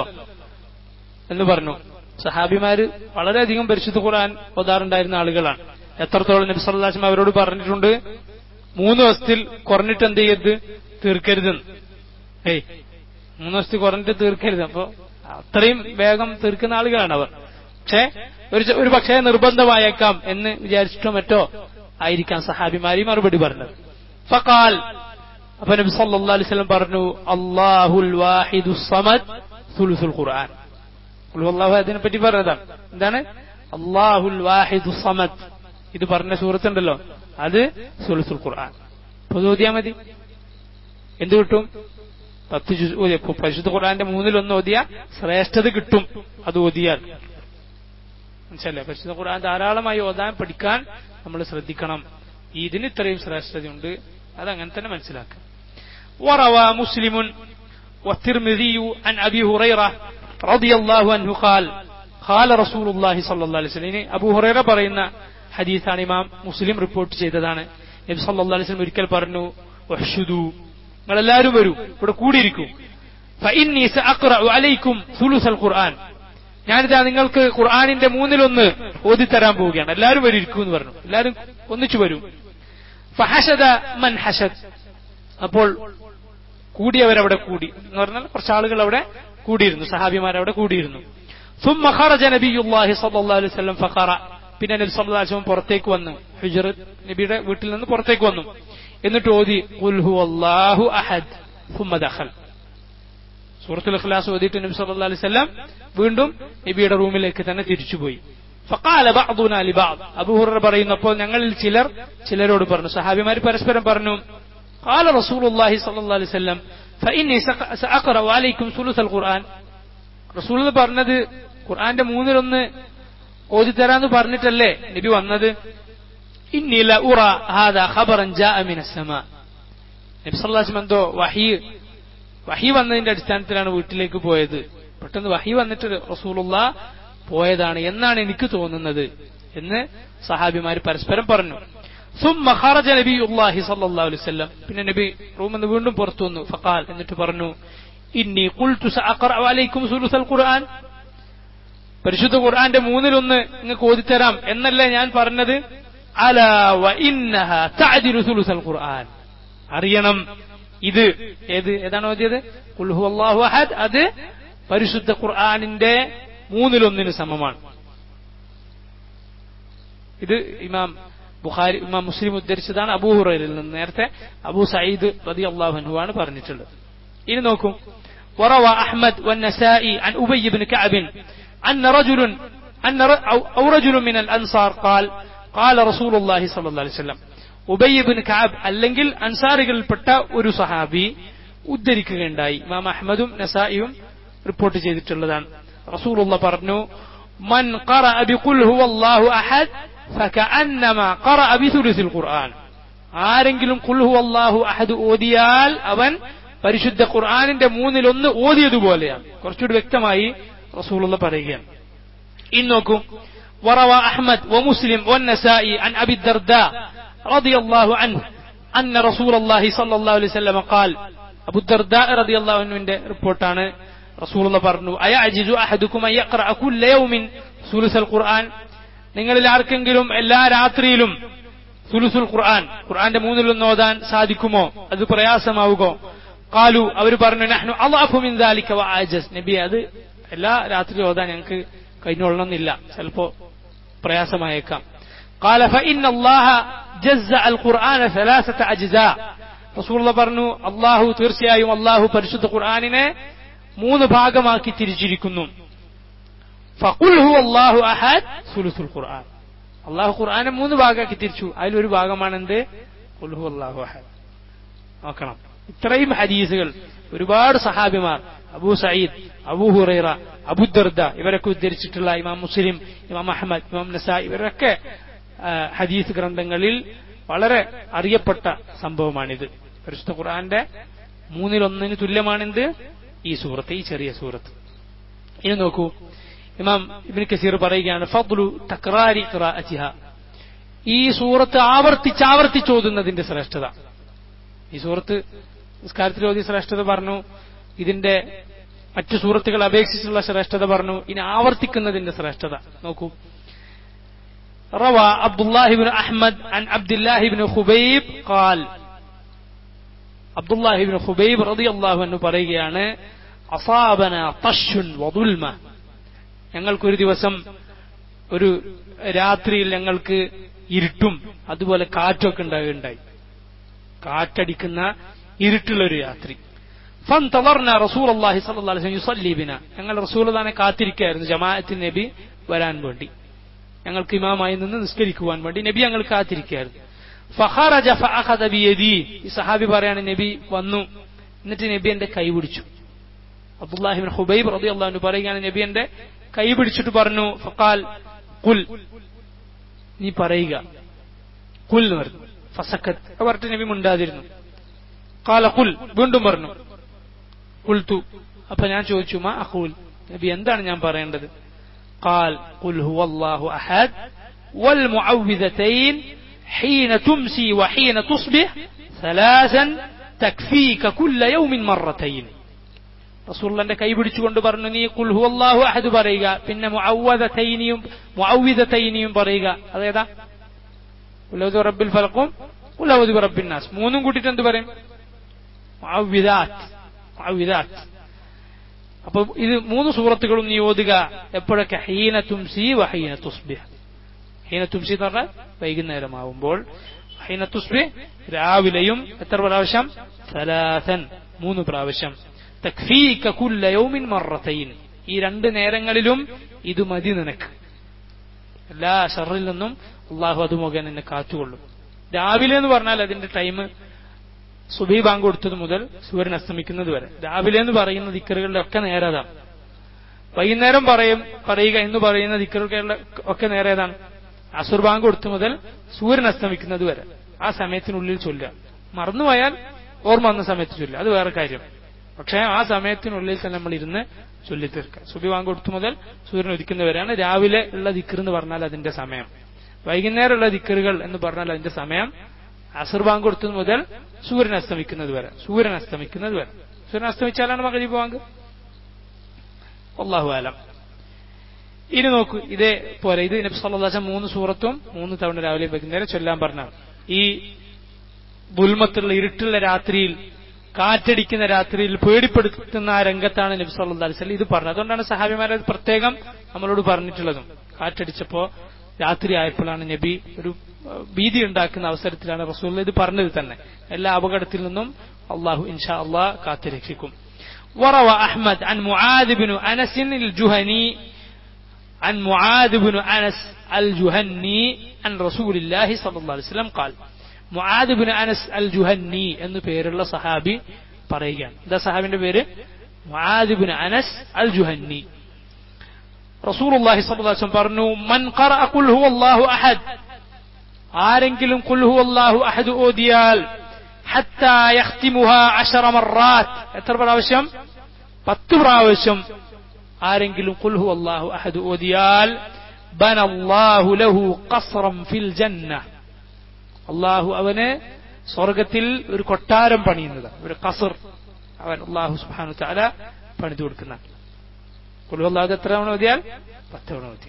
എന്ന് പറഞ്ഞു സഹാബിമാര് വളരെയധികം പരിശുദ്ധ ഖുർആൻ ഓതാറുണ്ടായിരുന്ന ആളുകളാണ് എത്രത്തോളം നബി സല്ലാസ്മ അവരോട് പറഞ്ഞിട്ടുണ്ട് മൂന്ന് ദിവസത്തിൽ കുറഞ്ഞിട്ട് എന്ത് ചെയ്യരുത് തീർക്കരുതെന്ന് ഏയ് മൂന്ന് ദിവസത്തിൽ കുറഞ്ഞിട്ട് തീർക്കരുത് അപ്പൊ അത്രയും വേഗം തീർക്കുന്ന ആളുകളാണ് അവർ പക്ഷേ ഒരു ഒരു പക്ഷേ നിർബന്ധമായേക്കാം എന്ന് വിചാരിച്ചിട്ടോ മറ്റോ ആയിരിക്കാം സഹാബിമാരി മറുപടി പറഞ്ഞത് ഫക്കാൽ അപ്പൊ നബി സല്ലല്ലാഹു അലൈഹി വസല്ലം പറഞ്ഞു അല്ലാഹുൽ വാഹിദു സമദ് സുലുസുൽ ഖുർആൻ അള്ളാഹു അതിനെ പറ്റി പറഞ്ഞതാണ് എന്താണ് അള്ളാഹുൽ വാഹിദു സമദ് ഇത് പറഞ്ഞ സൂറത്തുണ്ടല്ലോ അത് സുലുസുൽ ഖുർആൻ പൊതു ഓതിയാ മതി എന്ത് കിട്ടും പത്ത് ജുസ് ഓതിയ പരിശുദ്ധ ഖുർആന്റെ മൂന്നിലൊന്ന് ഓതിയ ശ്രേഷ്ഠത കിട്ടും അത് ഓതിയാൽ മനസ്സിലല്ലേ പരിശുദ്ധ ഖുർആൻ ധാരാളമായി ഓതാൻ പഠിക്കാൻ നമ്മൾ ശ്രദ്ധിക്കണം ഇതിന് ഇത്രയും ശ്രേഷ്ഠതയുണ്ട് അതങ്ങനെ തന്നെ മനസ്സിലാക്കുക وروى مسلم والترمذي عن أبي هريرة رضي الله عنه قال قال رسول الله صلى الله عليه وسلم അബൂ ഹുറൈറ പറയുന്ന ഹദീസാണ് ഇമാം മുസ്ലിം റിപ്പോർട്ട് ചെയ്തതാണ് നബി സല്ലല്ലാഹു അലൈഹി വസല്ലം ഒരിക്കൽ പറഞ്ഞു വഹ്ഷുദു നിങ്ങൾ എല്ലാവരും വരൂ ഇവിടെ കൂടിയിരിക്കൂ ഫഇന്നി സഅഖറഉ അലൈക്കും സുലുസൽ ഖുർആൻ ഞാനിതാ നിങ്ങൾക്ക് ഖുർആനിന്റെ മൂന്നിലൊന്ന് ഓതിത്തരാൻ പോവുകയാണ് എല്ലാവരും വരും ഇരിക്കൂ എന്ന് പറഞ്ഞു എല്ലാവരും ഒന്നിച്ചു വരും ഫഹഷദ മൻ ഹഷദ് അപ്പോൾ കൂടിയവരവിടെ കൂടി എന്ന് പറഞ്ഞാൽ കുറച്ച് ആളുകൾ അവിടെ കൂടിയിരുന്നു സഹാബിമാർ അവിടെ കൂടിയിരുന്നു ثم خرج نبي الله صلى الله عليه وسلم فقرأ പിന്നെ നബി സല്ലല്ലാഹു അലൈഹി വസല്ലം പുറത്തേക്ക് വന്നു ഹിജ്റ നബിയുടെ വീട്ടിൽ നിന്ന് പുറത്തേക്ക് വന്നു എന്നിട്ട് ഓതി ഖുൽ ഹുവല്ലാഹു അഹദ് ثم دخل സൂറത്തുൽ ഇഖ്ലാസ് ഓതിയിട്ട് നബി സല്ലല്ലാഹു അലൈഹി വസല്ലം വീണ്ടും നബിയുടെ റൂമിലേക്ക് തന്നെ തിരിച്ചുപോയി ഫഖാല ബഅദുനാ ലിബഅദ് അബൂ ഹുറൈറ പറയുന്നപ്പോൾ ഞങ്ങളിൽ ചിലർ ചിലരോട് പറഞ്ഞു സഹാബിമാർ പരസ്പരം പറഞ്ഞു قال رسول الله صلى الله عليه وسلم فإني سأقرأ عليكم ثلث القرآن റസൂൽ പറഞ്ഞത് ഖുർആന്റെ മൂന്നിലൊന്ന് ഓതിത്തരാന്ന് പറഞ്ഞിട്ടല്ലേ നബി വന്നത് ഇന്നില ഉറ ഹാദ ഖബറൻ ജാഅ മിന സമാ നബ്സല്ലാസ്ലം എന്തോ വഹി വഹി വന്നതിന്റെ അടിസ്ഥാനത്തിലാണ് വീട്ടിലേക്ക് പോയത് പെട്ടെന്ന് വഹി വന്നിട്ട് റസൂലുള്ള പോയതാണ് എന്നാണ് എനിക്ക് തോന്നുന്നത് എന്ന് സഹാബിമാർ പരസ്പരം പറഞ്ഞു ثم خرج نبي الله صلى الله عليه وسلم പിന്നെ നബി റൂമിൽ നിന്ന് വീണ്ടും പുറത്തു വന്നു ഫഖാൽ എന്നിട്ട് പറഞ്ഞു ഇന്നി ഖുൽതു സഅഖറഉ അലൈക്കും സുലുസൽ ഖുർആൻ പരിശുദ്ധ ഖുർആന്റെ മൂന്നിലൊന്ന് നിങ്ങൾക്ക് ഓതിത്തരാം എന്നല്ലേ ഞാൻ പറഞ്ഞത് അല വ ഇന്നഹ തഅദിലു സുലുസൽ ഖുർആൻ അറിയണം ഇത് ഏത് ഏതാണ് ഓതിയത് ഖുൽ ഹുവല്ലാഹു അഹദ് അത് പരിശുദ്ധ ഖുർആനിന്റെ മൂന്നിലൊന്നിന് സമമാണ് ഇത് ഇമാം ബുഖാരി ഇമാം മുസ്ലിം ഉദ്ധരിച്ചതാണ് അബൂഹുറയിൽ നിന്ന് നേരത്തെ അബൂ സയ്യിദ് റതി അള്ളാഹുനുവാണ് പറഞ്ഞിട്ടുള്ളത് ഇനി നോക്കൂ وروى أحمد والنسائي عن أبي بن كعب أن رجل أن أو رجل من الأنصار قال قال رسول الله صلى الله عليه وسلم ഉബയ്യ ബിൻ കാബ് അല്ലെങ്കിൽ അൻസാറികളിൽപ്പെട്ട ഒരു സഹാബി ഉദ്ധരിക്കുകയുണ്ടായി ഇമാം അഹമ്മദും നസായിയും റിപ്പോർട്ട് ചെയ്തിട്ടുള്ളതാണ് റസൂലുള്ള പറഞ്ഞു മൻ ഖറഅ ബിഖുൽ ഹുവല്ലാഹു അഹദ് ഫകഅന്നമാ ഖറഅ ബിസുലുസിൽ ഖുർആൻ ആരെങ്കിലും ഖുൽ ഹുവല്ലാഹു അഹദ് ഓതിയാൽ അവൻ പരിശുദ്ധ ഖുർആനിന്റെ മൂന്നിലൊന്ന് ഓതിയതുപോലെയാണ് കുറച്ചുകൂടി വ്യക്തമായി റസൂലുള്ള പറയുകയാണ് ഇന്ന് നോക്കൂ وروى أحمد ومسلم والنسائي عن أبي الدرداء رضي الله عنه أن رسول الله صلى الله عليه وسلم قال أبو الدرداء رضي الله عنه من ريبورتان رسول الله പറഞ്ഞു أيعجز أحدكم أن يقرأ كل يوم ثلث القرآن നിങ്ങളിൽ ആർക്കെങ്കിലും എല്ലാ രാത്രിയിലും സുലുസുൽ ഖുർആൻ ഖുർആന്റെ മൂന്നിലൊന്ന് ഓതാൻ സാധിക്കുമോ അത് പ്രയാസമാവുകോ കാലു അവർ പറഞ്ഞു നഹ്നു അള്ളാഹു മിൻ ദാലിക വആജസ് നബി അത് എല്ലാ രാത്രി ഓതാൻ ഞങ്ങൾക്ക് കഴിഞ്ഞോളണമെന്നില്ല ചിലപ്പോ പ്രയാസമായേക്കാം قال فإن الله جزأ القرآن ثلاثة أجزاء റസൂൽ പറഞ്ഞു അള്ളാഹു തീർച്ചയായും അള്ളാഹു പരിശുദ്ധ ഖുർആാനിനെ മൂന്ന് ഭാഗമാക്കി തിരിച്ചിരിക്കുന്നു ഫഖുൽ ഹു അള്ളാഹു അഹദ് സുലുസുൽ ഖുർആൻ അള്ളാഹു ഖുർആനെ മൂന്ന് ഭാഗമാക്കി തിരിച്ചു അതിലൊരു ഭാഗമാണ് എന്ത് ഖുൽഹു അള്ളാഹു അഹദ് നോക്കണം ഇത്രയും ഹദീസുകൾ ഒരുപാട് സഹാബിമാർ അബൂ സയ്യിദ് അബൂ ഹുറൈറ അബുദർദ ഇവരൊക്കെ ഉദ്ധരിച്ചിട്ടുള്ള ഇമാം മുസ്ലിം ഇമാം അഹമ്മദ് ഇമാം നസാ ഇവരൊക്കെ ഹദീസ് ഗ്രന്ഥങ്ങളിൽ വളരെ അറിയപ്പെട്ട സംഭവമാണിത് പരിശുദ്ധ ഖുർആന്റെ മൂന്നിലൊന്നിന് തുല്യമാണിത് ഈ സൂറത്ത് ഈ ചെറിയ സൂറത്ത് ഇനി നോക്കൂ ഇമാം ഇബിൻ കസീർ പറയുകയാണ് ഫദ്ലു തക്രാരി ഖിറാഅത്തിഹ ഈ സൂറത്ത് ആവർത്തിച്ച് ആവർത്തിച്ച് ഓതുന്നതിന്റെ ശ്രേഷ്ഠത ഈ സൂറത്ത് നിസ്കാരത്തിൽ ഓതിയ ശ്രേഷ്ഠത പറഞ്ഞു ഇതിന്റെ മറ്റു സൂറത്തുകൾ അപേക്ഷിച്ചുള്ള ശ്രേഷ്ഠത പറഞ്ഞു ഇനി ആവർത്തിക്കുന്നതിന്റെ ശ്രേഷ്ഠത നോക്കൂ روى عبد الله بن أحمد عن عبد الله بن خبيب قال عبد الله بن خبيب رضي الله عنه പറയുകയാണ് അസാബന തഷുൻ വദുൽമ ഞങ്ങൾക്കൊരു ദിവസം ഒരു രാത്രിയിൽ ഞങ്ങൾക്ക് ഇരുട്ടും അതുപോലെ കാറ്റൊക്കെ ഉണ്ടാകുകയുണ്ടായി കാറ്റടിക്കുന്ന ഇരുട്ടുള്ള ഒരു രാത്രി ഫന്തവർന റസൂൽ അള്ളാഹി സല്ലല്ലാഹു യുസല്ലി ബിന ഞങ്ങൾ റസൂലുള്ളാഹിനെ കാത്തിരിക്കുകയായിരുന്നു ജമാഅത്ത് നബി വരാൻ വേണ്ടി ഞങ്ങൾക്ക് ഇമാമായി നിന്ന് നിസ്കരിക്കുവാൻ വേണ്ടി നബി ഞങ്ങൾ കാത്തിരിക്കുകയായിരുന്നു ഫഖറജ ഫഅഖദ ബിയദി ഈ സഹാബി പറയാണ് നബി വന്നു എന്നിട്ട് നബി എന്റെ കൈ പിടിച്ചു അബ്ദുല്ലാഹിബിൻ ഹുബൈബ് റളിയല്ലാഹു അൻഹു പറയുകയാണ് നബി എന്റെ കൈ പിടിച്ചിട്ട് പറഞ്ഞു ഫഖാൽ കുൽ നീ പറയുക കുൽ എന്ന് പറഞ്ഞു ഫസക്കത്ത് പറഞ്ഞിട്ട് നബി മുണ്ടാതിരുന്നു കാല കുൽ വീണ്ടും പറഞ്ഞു കുൽത്തു അപ്പൊ ഞാൻ ചോദിച്ചു മാ അഖൂൽ നബി എന്താണ് ഞാൻ പറയേണ്ടത് قال قل هو الله أحد والمعوذتين حين تمسي وحين تصبح ثلاثا تكفيك كل يوم مرتين റസൂള്ളന്റെ കൈ പിടിച്ചുകൊണ്ട് പറഞ്ഞു നീ കുൽഹു അള്ളാഹു അഹദ് പറയുക പിന്നെ മുഅവ്വദതൈനിയും മുഅവ്വിദതൈനിയും പറയുക അതേതാ ഉലൗദു റബ്ബിൽ ഫലക്കും ഉലൗദു റബ്ബിൻ നാസ് മൂന്നും കൂട്ടിട്ട് എന്ത് പറയും മുഅവ്വിദാത്ത് മുഅവ്വിദാത്ത് അപ്പൊ ഇത് മൂന്ന് സൂറത്തുകളും നീ ഓതുക എപ്പോഴൊക്കെ ഹീന തുംസി വഹീന തുസ്ബിഹ് ഹീന തുംസി എന്ന് പറഞ്ഞാൽ വൈകുന്നേരമാവുമ്പോൾ ഹീന തുസ്ബി രാവിലെയും എത്ര പ്രാവശ്യം സലാസൻ മൂന്ന് പ്രാവശ്യം തക്ഫീക കുല്ല യൗമിൻ മറത്തൈൻ ഈ രണ്ട് നേരങ്ങളിലും ഇത് മതി നിനക്ക് എല്ലാ ഷറിൽ നിന്നും അള്ളാഹു അത് മുഖേന എന്നെ കാത്തുകൊള്ളും രാവിലെ എന്ന് പറഞ്ഞാൽ അതിന്റെ ടൈം സുബി ബാങ്ക് കൊടുത്തത് മുതൽ സൂര്യൻ അസ്തമിക്കുന്നത് വരെ രാവിലെ എന്ന് പറയുന്ന ദിക്കറുകളുടെ ഒക്കെ നേരതാണ് വൈകുന്നേരം പറയും പറയുക എന്ന് പറയുന്ന ദിക്കറുകളുടെ ഒക്കെ നേരേതാണ് അസുർ ബാങ്ക് കൊടുത്തു മുതൽ സൂര്യൻ അസ്തമിക്കുന്നത് വരെ ആ സമയത്തിനുള്ളിൽ ചൊല്ലുക മറന്നുപോയാൽ ഓർമ്മ വന്ന സമയത്ത് ചൊല്ലുക അത് വേറെ കാര്യം പക്ഷേ ആ സമയത്തിനുള്ളിൽ തന്നെ നമ്മൾ ഇരുന്ന് ചൊല്ലി തീർക്കുക സുബി വാങ്ങ് കൊടുത്തു മുതൽ സൂര്യൻ ഉദിക്കുന്നവരെയാണ് രാവിലെ ഉള്ള ദിക്കർ എന്ന് പറഞ്ഞാൽ അതിന്റെ സമയം വൈകുന്നേരമുള്ള ദിക്കറുകൾ എന്ന് പറഞ്ഞാൽ അതിന്റെ സമയം അസർ ബാങ്ക് കൊടുത്തത് മുതൽ സൂര്യൻ അസ്തമിക്കുന്നത് വരെ സൂര്യൻ അസ്തമിക്കുന്നത് വരെ സൂര്യൻ അസ്തമിച്ചാലാണ് മകരീബ് ബാങ്ക് അള്ളാഹു ആലം ഇനി നോക്കൂ ഇതേ പോലെ ഇത് നബി സല്ലാസം മൂന്ന് സൂറത്തും മൂന്ന് തവണ രാവിലെ വൈകുന്നേരം ചൊല്ലാൻ പറഞ്ഞാണ് ഈ ദുൽമത്തുള്ള ഇരുട്ടുള്ള രാത്രിയിൽ കാറ്റടിക്കുന്ന രാത്രിയിൽ പേടിപ്പെടുത്തുന്ന ആ രംഗത്താണ് നബി സല്ലാ അലിസ്ലം ഇത് പറഞ്ഞത് അതുകൊണ്ടാണ് സഹാബിമാരെ പ്രത്യേകം നമ്മളോട് പറഞ്ഞിട്ടുള്ളതും കാറ്റടിച്ചപ്പോ രാത്രി ആയപ്പോഴാണ് നബി ഒരു ഭീതി ഉണ്ടാക്കുന്ന അവസരത്തിലാണ് റസൂൽ ഇത് പറഞ്ഞത് തന്നെ എല്ലാ അപകടത്തിൽ നിന്നും അള്ളാഹു ഇൻഷാ അള്ളാഹ് കാത്തുരക്ഷിക്കും وروى أحمد عن معاذ بن أنس الجهني عن معاذ بن أنس الجهني عن رسول الله صلى الله عليه وسلم قال Muadh bin Anas al Juhani എന്ന് പേരുള്ള സഹാബി പറയുകയാണ് എന്താ സഹാബിന്റെ പേര് Muadh bin Anas al Juhani റസൂലുള്ളാഹി സ്വല്ലല്ലാഹു അലൈഹി വസല്ലം പറഞ്ഞു മൻ ഖറഅ ഖുൽ ഹുവല്ലാഹു അഹദ് ആരെങ്കിലും ഖുൽ ഹുവല്ലാഹു അഹദ് ഓതിയാൽ ഹത്താ യഖ്തിമുഹാ അശറ മറാത്ത് എത്ര പ്രാവശ്യം പത്ത് പ്രാവശ്യം ആരെങ്കിലും ഖുൽ ഹുവല്ലാഹു അഹദ് ഓതിയാൽ ബനല്ലാഹു ലഹു ഖസ്റൻ ഫിൽ ജന്നah അള്ളാഹു അവന് സ്വർഗത്തിൽ ഒരു കൊട്ടാരം പണിയുന്നത് ഒരു കസർ അവൻ അള്ളാഹു സുബാനു ചാല പണിതു കൊടുക്കുന്ന കുലുവല്ലാഹു എത്ര തവണ ഓതിയാൽ പത്ത് തവണ ഓതിയാൽ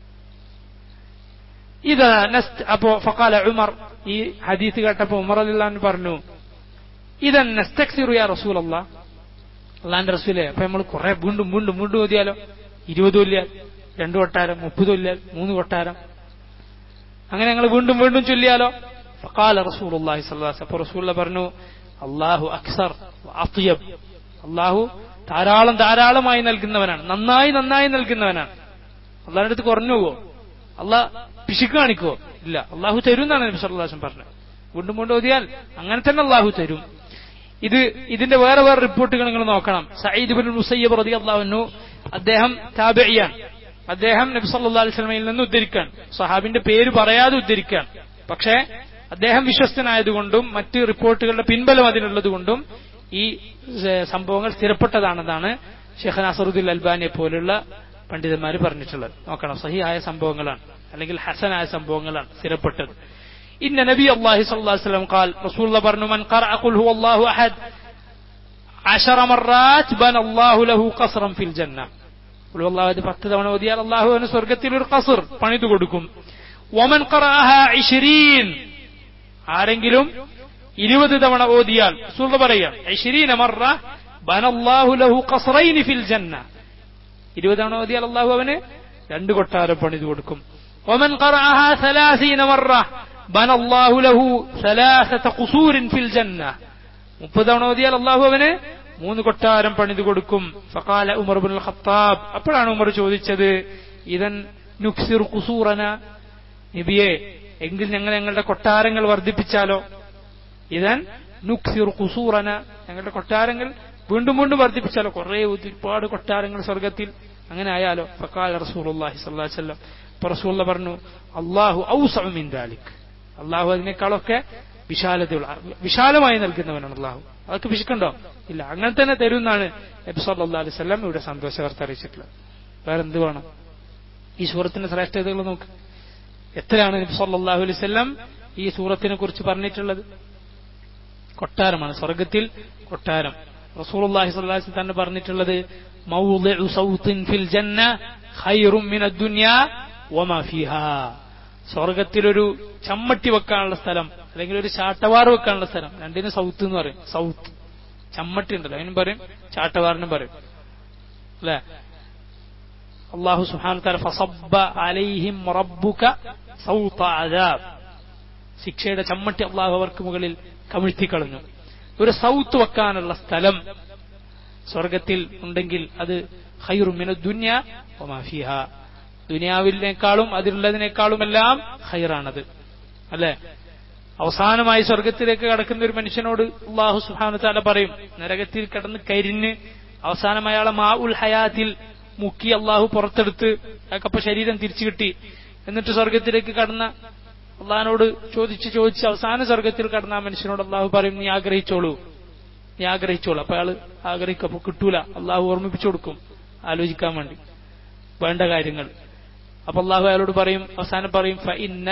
ഇത് അപ്പോ ഫക്കാല ഉമർ ഈ ഹദീസ് കേട്ടപ്പോ ഉമർ അല്ലാൻ പറഞ്ഞു ഇതൻ നസ്തക്സിറു യാ റസൂൽ അള്ളാഹ് അള്ളാന്റെ റസൂലെ അപ്പൊ നമ്മൾ കുറെ വീണ്ടും വീണ്ടും വീണ്ടും ഓതിയാലോ ഇരുപത് കൊല്ലിയാൽ രണ്ടു കൊട്ടാരം മുപ്പത് കൊല്ലിയാൽ മൂന്ന് കൊട്ടാരം അങ്ങനെ ഞങ്ങൾ വീണ്ടും വീണ്ടും ചൊല്ലിയാലോ فقال رسول الله صلى الله عليه وسلم رسول الله പറഞ്ഞു അള്ളാഹു അക്സർ അത്യബ് അള്ളാഹു ധാരാളം ധാരാളമായി നൽകുന്നവനാണ് നന്നായി നന്നായി നൽകുന്നവനാണ് അള്ളാഹിന്റെ അടുത്ത് കുറഞ്ഞു പോവോ അള്ളാഹ് പിശുക്ക് കാണിക്കോ ഇല്ല അള്ളാഹു തരും എന്നാണ് നബി സല്ലാസം പറഞ്ഞത് വീണ്ടും വീണ്ടും ഓതിയാൽ അങ്ങനെ തന്നെ അള്ളാഹു തരും ഇത് ഇതിന്റെ വേറെ വേറെ റിപ്പോർട്ടുകൾ നിങ്ങൾ നോക്കണം സയ്യിദ് ബിൻ മുസയ്യബ് റതി അള്ളാഹുനു അദ്ദേഹം താബിയാണ് അദ്ദേഹം നബി സല്ലാ അലൈഹി സ്വലമയിൽ നിന്ന് ഉദ്ധരിക്കാൻ സഹാബിന്റെ പേര് പറയാതെ ഉദ്ധരിക്കാൻ പക്ഷേ അദ്ദേഹം വിശ്വസ്തനായതുകൊണ്ടും മറ്റ് റിപ്പോർട്ടുകളുടെ പിൻബലം അതിനുള്ളതുകൊണ്ടും ഈ സംഭവങ്ങൾ സ്ഥിരപ്പെട്ടതാണെന്നാണ് ഷെഖ് നസറുദ്ദീൻ അൽബാനിയെ പോലുള്ള പണ്ഡിതന്മാർ പറഞ്ഞിട്ടുള്ളത് നോക്കണം സഹിയായ സംഭവങ്ങളാണ് അല്ലെങ്കിൽ ഹസനായ സംഭവങ്ങളാണ് സ്ഥിരപ്പെട്ടത് ഇന്ന നബി അള്ളാഹി സ്വല്ലല്ലാഹു അലൈഹി വസല്ലം ഖാൽ റസൂലുള്ള പറഞ്ഞു മൻ ഖറഅ ഖുൽ ഹുവല്ലാഹു അഹദ് عشر مرات بنى الله له قصرا في الجنة ഖുൽ ഹുവല്ലാഹു അഹദ് പത്ത് തവണ ഓതിയാൽ അള്ളാഹു അവന് സ്വർഗ്ഗത്തിൽ ഒരു ഖസർ പണിതു കൊടുക്കും വമൻ ഖറഅഹ 20 ആരെങ്കിലും ഇരുപത് തവണ ഓതിയാൽ റസൂൽ പറയാം ഐശ്വരീന മറ ബനല്ലാഹു ലഹു ഖസ്റൈനി ഫിൽ ജന്ന ഇരുപത് തവണ ഓതിയാൽ അള്ളാഹു അവന് രണ്ട് കൊട്ടാരം പണിതു കൊടുക്കും ومن قرأها ثلاثين مرة بنى الله له ثلاثة قصور في الجنة മുപ്പത് തവണ ഓതിയാൽ അള്ളാഹു അവന് മൂന്ന് കൊട്ടാരം പണിതു കൊടുക്കും ഫക്കാല ഉമർ ബിൻ ഖത്താബ് അപ്പോഴാണ് ഉമർ ചോദിച്ചത് ഇതൻ നുക്സിർ കുസൂറന നബിയെ എങ്കിൽ ഞങ്ങൾ ഞങ്ങളുടെ കൊട്ടാരങ്ങൾ വർദ്ധിപ്പിച്ചാലോ ഇതൻ നുക്സിർ കുസൂറന ഞങ്ങളുടെ കൊട്ടാരങ്ങൾ വീണ്ടും വീണ്ടും വർദ്ധിപ്പിച്ചാലോ കുറെ ഒരുപാട് കൊട്ടാരങ്ങൾ സ്വർഗത്തിൽ അങ്ങനെ ആയാലോ ഫക്കാൽ റസൂലുള്ളാഹി സ്വല്ലല്ലാഹി അലൈഹി വസല്ലം അപ്പോൾ റസൂലുള്ള പറഞ്ഞു അള്ളാഹു ഔസഉ മിൻ ദാലിക് അള്ളാഹു അതിനേക്കാളൊക്കെ വിശാലതയുള്ള വിശാലമായി നൽകുന്നവനാണ് അള്ളാഹു അതൊക്കെ പിശുക്കുണ്ടോ ഇല്ല അങ്ങനെ തന്നെ തരുമെന്നാണ് നബി സല്ലല്ലാഹു അലൈഹി വസല്ലം ഇവിടെ സന്തോഷവാർത്ത അറിയിച്ചിട്ടുള്ളത് വേറെ എന്ത് വേണം ഈ സൂറത്തിന്റെ ശ്രേഷ്ഠതകൾ നോക്ക് എത്രയാണ് നബി സല്ലല്ലാഹു അലൈഹി വസല്ലം ഈ സൂറത്തിനെ കുറിച്ച് പറഞ്ഞിട്ടുള്ളത് കൊട്ടാരമാണ് സ്വർഗത്തിൽ കൊട്ടാരം റസൂലുള്ളാഹി സ്വല്ലല്ലാഹു അലൈഹി വസല്ലം തന്നെ പറഞ്ഞിട്ടുള്ളത് മൗളിഉ സൗത്തിൻ ഫിൽ ജന്ന ഖൈറും മിനദ് ദുനിയ വമാ ഫീഹാ സ്വർഗത്തിലൊരു ചമ്മട്ടി വെക്കാനുള്ള സ്ഥലം അല്ലെങ്കിൽ ഒരു ചാട്ടവാർ വെക്കാനുള്ള സ്ഥലം രണ്ടിനും സൗത്ത് എന്ന് പറയും സൗത്ത് ചമ്മട്ടി ഉണ്ടല്ലോ അതിനും പറയും ചാട്ടവാറിനും പറയും അല്ലെ അള്ളാഹു സുഹാൻ തല ഫസബ്ബ അലൈഹിം റബ്ബുക സൗത്ത അദാബ് ശിക്ഷയുടെ ചമ്മട്ടി അള്ളാഹു അവർക്ക് മുകളിൽ കമിഴ്ത്തിക്കളഞ്ഞു ഒരു സൗത്ത് വെക്കാനുള്ള സ്ഥലം സ്വർഗത്തിൽ ഉണ്ടെങ്കിൽ അത് ഹൈറുമിന ദുന്യ ഒമാഫിഹ ദുനിയാവിനേക്കാളും അതിലുള്ളതിനേക്കാളുമെല്ലാം ഹൈറാണത് അല്ലെ അവസാനമായി സ്വർഗത്തിലേക്ക് കടക്കുന്ന ഒരു മനുഷ്യനോട് അള്ളാഹു സുഹാനു താല പറയും നരകത്തിൽ കിടന്ന് കരിഞ്ഞ് അവസാനം അയാളെ മാ ഉൽ ഹയാത്തിൽ മുക്കി അള്ളാഹു പുറത്തെടുത്ത് അയാൾക്കപ്പൊ ശരീരം തിരിച്ചു കിട്ടി എന്നിട്ട് സ്വർഗത്തിലേക്ക് കടന്ന അള്ളഹാനോട് ചോദിച്ച് ചോദിച്ച് അവസാന സ്വർഗത്തിൽ കടന്ന ആ മനുഷ്യനോട് അള്ളാഹു പറയും നീ ആഗ്രഹിച്ചോളൂ നീ ആഗ്രഹിച്ചോളൂ അപ്പൊ അയാൾ ആഗ്രഹിക്കും അപ്പൊ കിട്ടൂല അള്ളാഹു ഓർമ്മിപ്പിച്ചു കൊടുക്കും ആലോചിക്കാൻ വേണ്ടി വേണ്ട കാര്യങ്ങൾ അപ്പൊ അള്ളാഹു അയാളോട് പറയും അവസാനം പറയും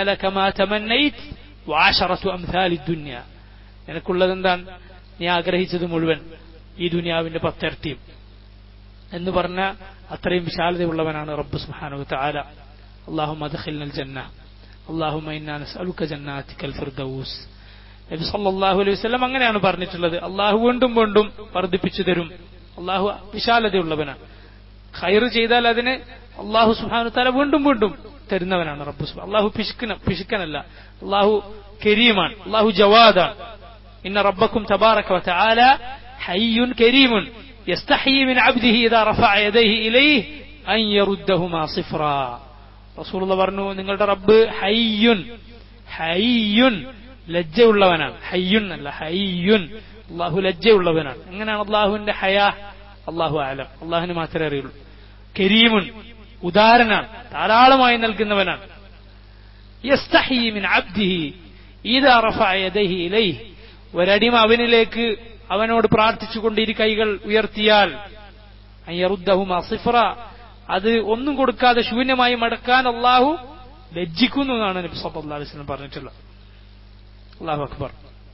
ദുന്യ നിനക്കുള്ളത് എന്താണ് നീ ആഗ്രഹിച്ചത് മുഴുവൻ ഈ ദുനിയാവിന്റെ പത്തിരട്ടിയും എന്ന് പറഞ്ഞ അത്രയും വിശാലതയുള്ളവനാണ് റബ്ബ് സുബ്ഹാനഹു തആല اللهم ادخلنا الجنة اللهم إنا نسألك جناتك الفردوس നബി സല്ലല്ലാഹു അലൈഹി വസല്ലം അങ്ങനെയാണ് പറഞ്ഞിട്ടുള്ളത് അള്ളാഹു വീണ്ടും വീണ്ടും വർദ്ധിപ്പിച്ചു തരും അള്ളാഹു വിശാലതയുള്ളവനാണ് ഖൈർ ചെയ്താൽ അതിന് അള്ളാഹു സുബ്ഹാനഹു തആല വീണ്ടും വീണ്ടും തരുന്നവനാണ് റബ്ബ് സുബ്ഹാനഹു അള്ളാഹു പിശുക്കന പിശുക്കനല്ല അള്ളാഹു കരീമാണ് അള്ളാഹു ജവാദാണ് ഇന്ന റബ്ബക്കും തബാറക വതആല ഹയ്യുൻ കരീമുൻ يستحيي من عبده إذا رفع يديه إليه أن يردهما صفرا റസൂൽ പറഞ്ഞു നിങ്ങളുടെ റബ്ബ് ഹയ്യുൻ ഹയ്യുൻ ലജ്ജയുള്ളവനാണ് ഹയ്യുൻ അല്ല ഹയ്യുൻ അള്ളാഹു ലജ്ജയുള്ളവനാണ് എങ്ങനെയാണ് അള്ളാഹുവിന്റെ ഹയാ അള്ളാഹു ആലം അള്ളാഹുവിന് മാത്രമേ അറിയുള്ളൂ കരീമുൻ ഉദാരനാണ് ധാരാളമായി നൽകുന്നവനാണ് യസ്തഹീമിൻ അബ്ദിഹി ഈദാ റഫഅ യദൈഹി ഇലൈഹി ഒരടിമ അവനിലേക്ക് അവനോട് പ്രാർത്ഥിച്ചുകൊണ്ട് ഇരു കൈകൾ ഉയർത്തിയാൽ അയ്യറുദ്ദഹുമ സിഫ്ര അത് ഒന്നും കൊടുക്കാതെ ശൂന്യമായി മടക്കാൻ അള്ളാഹു ലജ്ജിക്കുന്നു എന്നാണ് നബി സല്ലല്ലാഹു അലൈഹി വസല്ലം പറഞ്ഞിട്ടുള്ളത് അള്ളാഹു അക്ബർ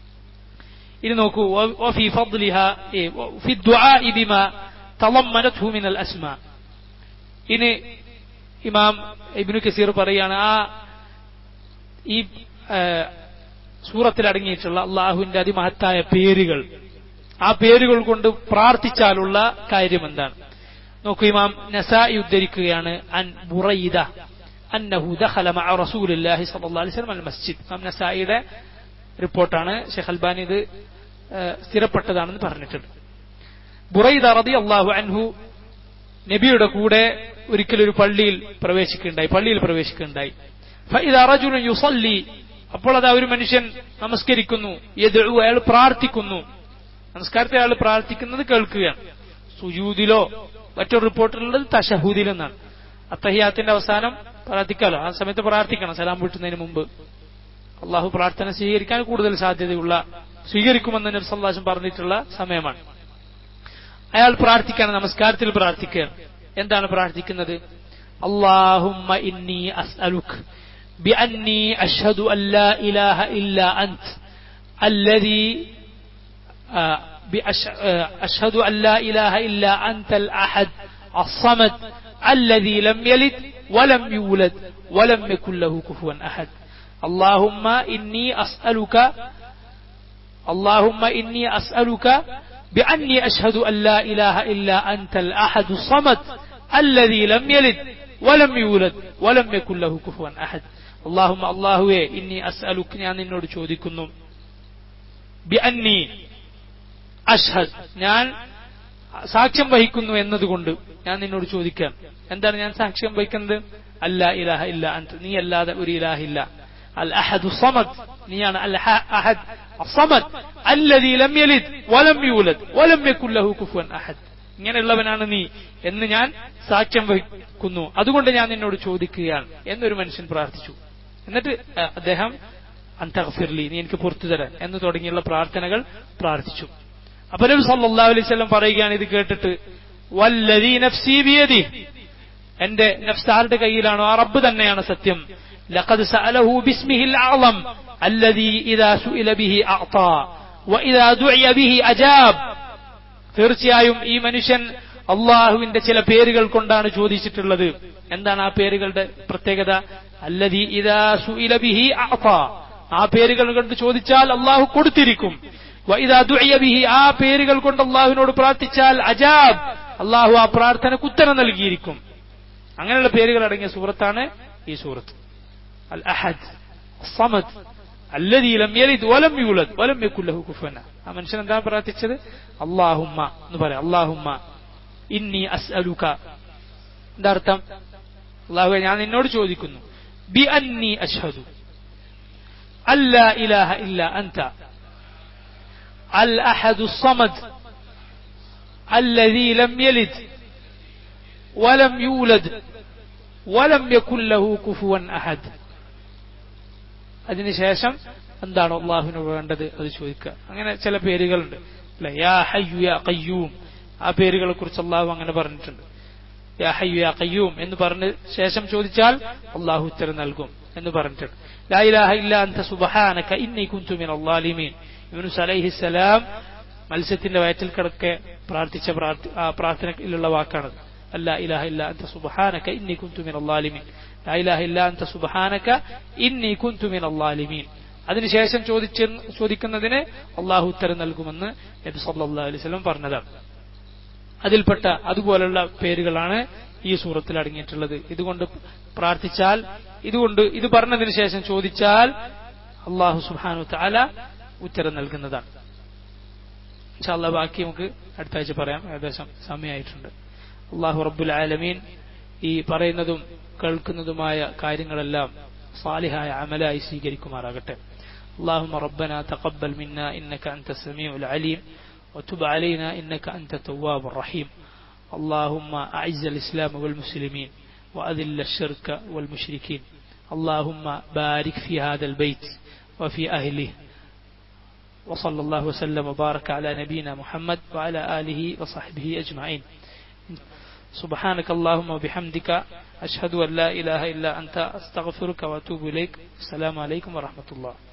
ഇനി നോക്കൂ وفي فضلها في الدعاء بما تضمنته من الأسماء ഇനി ഇമാം ഇബ്നു കസീർ പറയാണ് ആ ഈ സൂറത്തിൽ അടങ്ങിയിട്ടുള്ള അള്ളാഹുവിന്റെ അതിമഹത്തായ പേരുകൾ ആ പേരുകൾ കൊണ്ട് പ്രാർത്ഥിച്ചാലുള്ള കാര്യം എന്താണ് നോക്കൂ ഇമാം നസായി ഉദ്ധരിക്കുകയാണ് അൻ ബുറൈദ അന്നഹു ദഖല മഅ റസൂലില്ലാഹി സ്വല്ലല്ലാഹു അലൈഹി വസല്ലം അൽ മസ്ജിദ് ഇമാം നസായിയുടെ റിപ്പോർട്ടാണ് ഷെയ്ഖ് അൽബാനി ഇത് സ്ഥിരപ്പെട്ടതാണെന്ന് പറഞ്ഞിട്ടുണ്ട് ബുറൈദ റളിയല്ലാഹു അൻഹു നബിയുടെ കൂടെ ഒരിക്കലൊരു പള്ളിയിൽ പ്രവേശിക്കുകയുണ്ടായി പള്ളിയിൽ പ്രവേശിക്കുകയുണ്ടായി ഫഇദാ റജുലുൻ യുസല്ലി അപ്പോൾ അതാ ഒരു മനുഷ്യൻ നമസ്കരിക്കുന്നു യദ്ഉ അയാൾ പ്രാർത്ഥിക്കുന്നു നമസ്കാരത്തെ അയാൾ പ്രാർത്ഥിക്കുന്നത് കേൾക്കുകയാണ് സുജൂദിലോ മറ്റൊരു റിപ്പോർട്ടിലുള്ളത് തഷഹൂദിലെന്നാണ് അത്തഹിയാത്തിന്റെ അവസാനം പ്രാർത്ഥിക്കാലോ ആ സമയത്ത് പ്രാർത്ഥിക്കണം സലാം വീട്ടുന്നതിന് മുമ്പ് അള്ളാഹു പ്രാർത്ഥന സ്വീകരിക്കാൻ കൂടുതൽ സാധ്യതയുള്ള സ്വീകരിക്കുമെന്ന് നബി സല്ലാസും പറഞ്ഞിട്ടുള്ള സമയമാണ് അയാൾ പ്രാർത്ഥിക്കാണ് നമസ്കാരത്തിൽ പ്രാർത്ഥിക്കുകയാണ് എന്താണ് പ്രാർത്ഥിക്കുന്നത് അള്ളാഹുമ്മ ഇന്നി അസ്അലുക് بأني أشهد أن لا إله إلا أنت الذي أشهد أن لا إله إلا أنت الأحد الصمد الذي لم يلد ولم يولد ولم يكن له كفوا أحد اللهم إني أسألك اللهم إني أسألك بأني أشهد أن لا إله إلا أنت الأحد الصمد الذي لم يلد ولم يولد ولم يكن له كفوا أحد اللهم الله إني أسألك ഞാൻ നിന്നോട് ചോദിക്കുന്നു ബിഅന്നി അഷ്ഹദ് ഞാൻ സാക്ഷ്യം വഹിക്കുന്നു എന്നതുകൊണ്ട് ഞാൻ നിന്നോട് ചോദിക്കാം എന്താണ് ഞാൻ സാക്ഷ്യം വഹിക്കുന്നത് അല്ല ഇലാഹ ഇല്ല അന്ത് നീ അല്ലാതെ ഒരു ഇലാഹില്ല അൽ അഹദു സമദ് നീയാണ് അൽ അഹദ് സമദ് അല്ലദീ ലം യലിദ് വലം യൂലദ് വലം യകുൽ ലഹു കുഫുവൻ അഹദ് ഇങ്ങനെയുള്ളവനാണ് നീ എന്ന് ഞാൻ സാക്ഷ്യം വഹിക്കുന്നു അതുകൊണ്ട് ഞാൻ നിന്നോട് ചോദിക്കുകയാണ് എന്നൊരു മനുഷ്യൻ പ്രാർത്ഥിച്ചു എന്നിട്ട് അദ്ദേഹം അന്തഫിർലി നീ എനിക്ക് പുറത്തു തരാൻ എന്ന് തുടങ്ങിയുള്ള പ്രാർത്ഥനകൾ പ്രാർത്ഥിച്ചു അപ്പൊ നബി സല്ലല്ലാഹു അലൈഹി വസല്ലം പറയുകയാണ് ഇത് കേട്ടിട്ട് വല്ലദീ നഫ്സി ബിയദി എന്റെ നഫ്സ് ആരുടെ കയ്യിലാണോ ആ റബ്ബ് തന്നെയാണ് സത്യം ലഖദ് സഅലഹു ബിസ്മിഹിൽ അഅളം الذي إذا سئل به أعطى وإذا دعي به أجاب തീർച്ചയായും ഈ മനുഷ്യൻ അള്ളാഹുവിന്റെ ചില പേരുകൾ കൊണ്ടാണ് ചോദിച്ചിട്ടുള്ളത് എന്താണ് ആ പേരുകളുടെ പ്രത്യേകത അല്ലതി ഇതാ സുഇല ബിഹി അഅത ആ പേരുകൾ കൊണ്ട് ചോദിച്ചാൽ അള്ളാഹു കൊടുത്തിരിക്കും വഇദാ ദുഇയ ബിഹി ആ പേരുകൾ കൊണ്ട് അള്ളാഹുവിനോട് പ്രാർത്ഥിച്ചാൽ അജാബ് അള്ളാഹു ആ പ്രാർത്ഥനയ്ക്ക് ഉത്തരം നൽകിയിരിക്കും അങ്ങനെയുള്ള പേരുകൾ അടങ്ങിയ സൂറത്താണ് ഈ സൂറത്ത് അൽ അഹദ് സമദ് അല്ലദീ ലം യലിദ് വലം യൂലദ് വലം യകുൽ ലഹു കുഫുവൻ ആ മനുഷ്യൻ എന്താ പ്രാർത്ഥിച്ചത് അല്ലാഹുമ്മ എന്ന് പറയാം അല്ലാഹുമ്മ ഇന്നി അസ്അലുക എന്താ അർത്ഥം അള്ളാഹു ഞാൻ നിന്നോട് ചോദിക്കുന്നു ബി അന്നി അഷ്ഹദു അല്ല ഇലാഹ ഇല്ല അന്ത അൽ അഹദു സമദ് الذي لم يلد ولم يولد ولم يكن له كفوا أحد അതിനുശേഷം എന്താണോ അള്ളാഹുവിനോട് വേണ്ടത് അത് ചോദിക്കുക അങ്ങനെ ചില പേരുകളുണ്ട് അല്ലെ യാ ഹയ്യു യാ കയ്യൂം ആ പേരുകളെ കുറിച്ച് അള്ളാഹു അങ്ങനെ പറഞ്ഞിട്ടുണ്ട് യാ ഹയ്യു യാ കയ്യൂം എന്ന് പറഞ്ഞ ശേഷം ചോദിച്ചാൽ അള്ളാഹു ഉത്തരം നൽകും എന്ന് പറഞ്ഞിട്ടുണ്ട് ലാ ഇലാഹ ഇല്ല അന്ത സുബ്ഹാനക ഇന്നി കുന്തു മിനൽ ളാലിമീൻ യൂനുസ് അലൈഹിസ്സലാം മത്സ്യത്തിന്റെ വയറ്റിൽ കിടക്കെ പ്രാർത്ഥിച്ച ആ പ്രാർത്ഥനയിലുള്ള വാക്കാണത് അല്ല ഇലാഹ ഇല്ല അന്ത സുബ്ഹാനക ഇന്നി കുന്തു മിനൽ ളാലിമീൻ ലാ ഇലാഹ ഇല്ല അന്ത സുബ്ഹാനക ഇന്നി കുന്തു മിനൽ ളാലിമീൻ അതിനുശേഷം ചോദിച്ച ചോദിക്കുന്നതിന് അള്ളാഹു ഉത്തരം നൽകുമെന്ന് നബി സല്ലല്ലാഹു അലൈഹി വസല്ലം പറഞ്ഞതാണ് അതിൽപ്പെട്ട അതുപോലുള്ള പേരുകളാണ് ഈ സൂറത്തിൽ അടങ്ങിയിട്ടുള്ളത് ഇതുകൊണ്ട് പ്രാർത്ഥിച്ചാൽ ഇതുകൊണ്ട് ഇത് പറഞ്ഞതിന് ശേഷം ചോദിച്ചാൽ അള്ളാഹു സുബാനു താല ഉത്തരം നൽകുന്നതാണ് ഇൻഷാല്ല ബാക്കി നമുക്ക് അടുത്ത ആഴ്ച പറയാം ഏകദേശം സമയമായിട്ടുണ്ട് അള്ളാഹു റബ്ബുൽ ആലമീൻ ഈ പറയുന്നതും കേൾക്കുന്നതുമായ കാര്യങ്ങളെല്ലാം صالحായ അമലായി സ്വീകരിക്കുമാറാകട്ടെ اللهم ربنا تقبل منا إنك أنت السميع العليم وتب علينا إنك أنت التواب الرحيم اللهم أعز الإسلام والمسلمين وأذل الشرك والمشركين اللهم بارك في هذا البيت وفي أهله وصلى الله وسلم وبارك على نبينا محمد وعلى آله وصحبه أجمعين سبحانك اللهم وبحمدك أشهد أن لا إله إلا أنت أستغفرك وأتوب إليك السلام عليكم ورحمة الله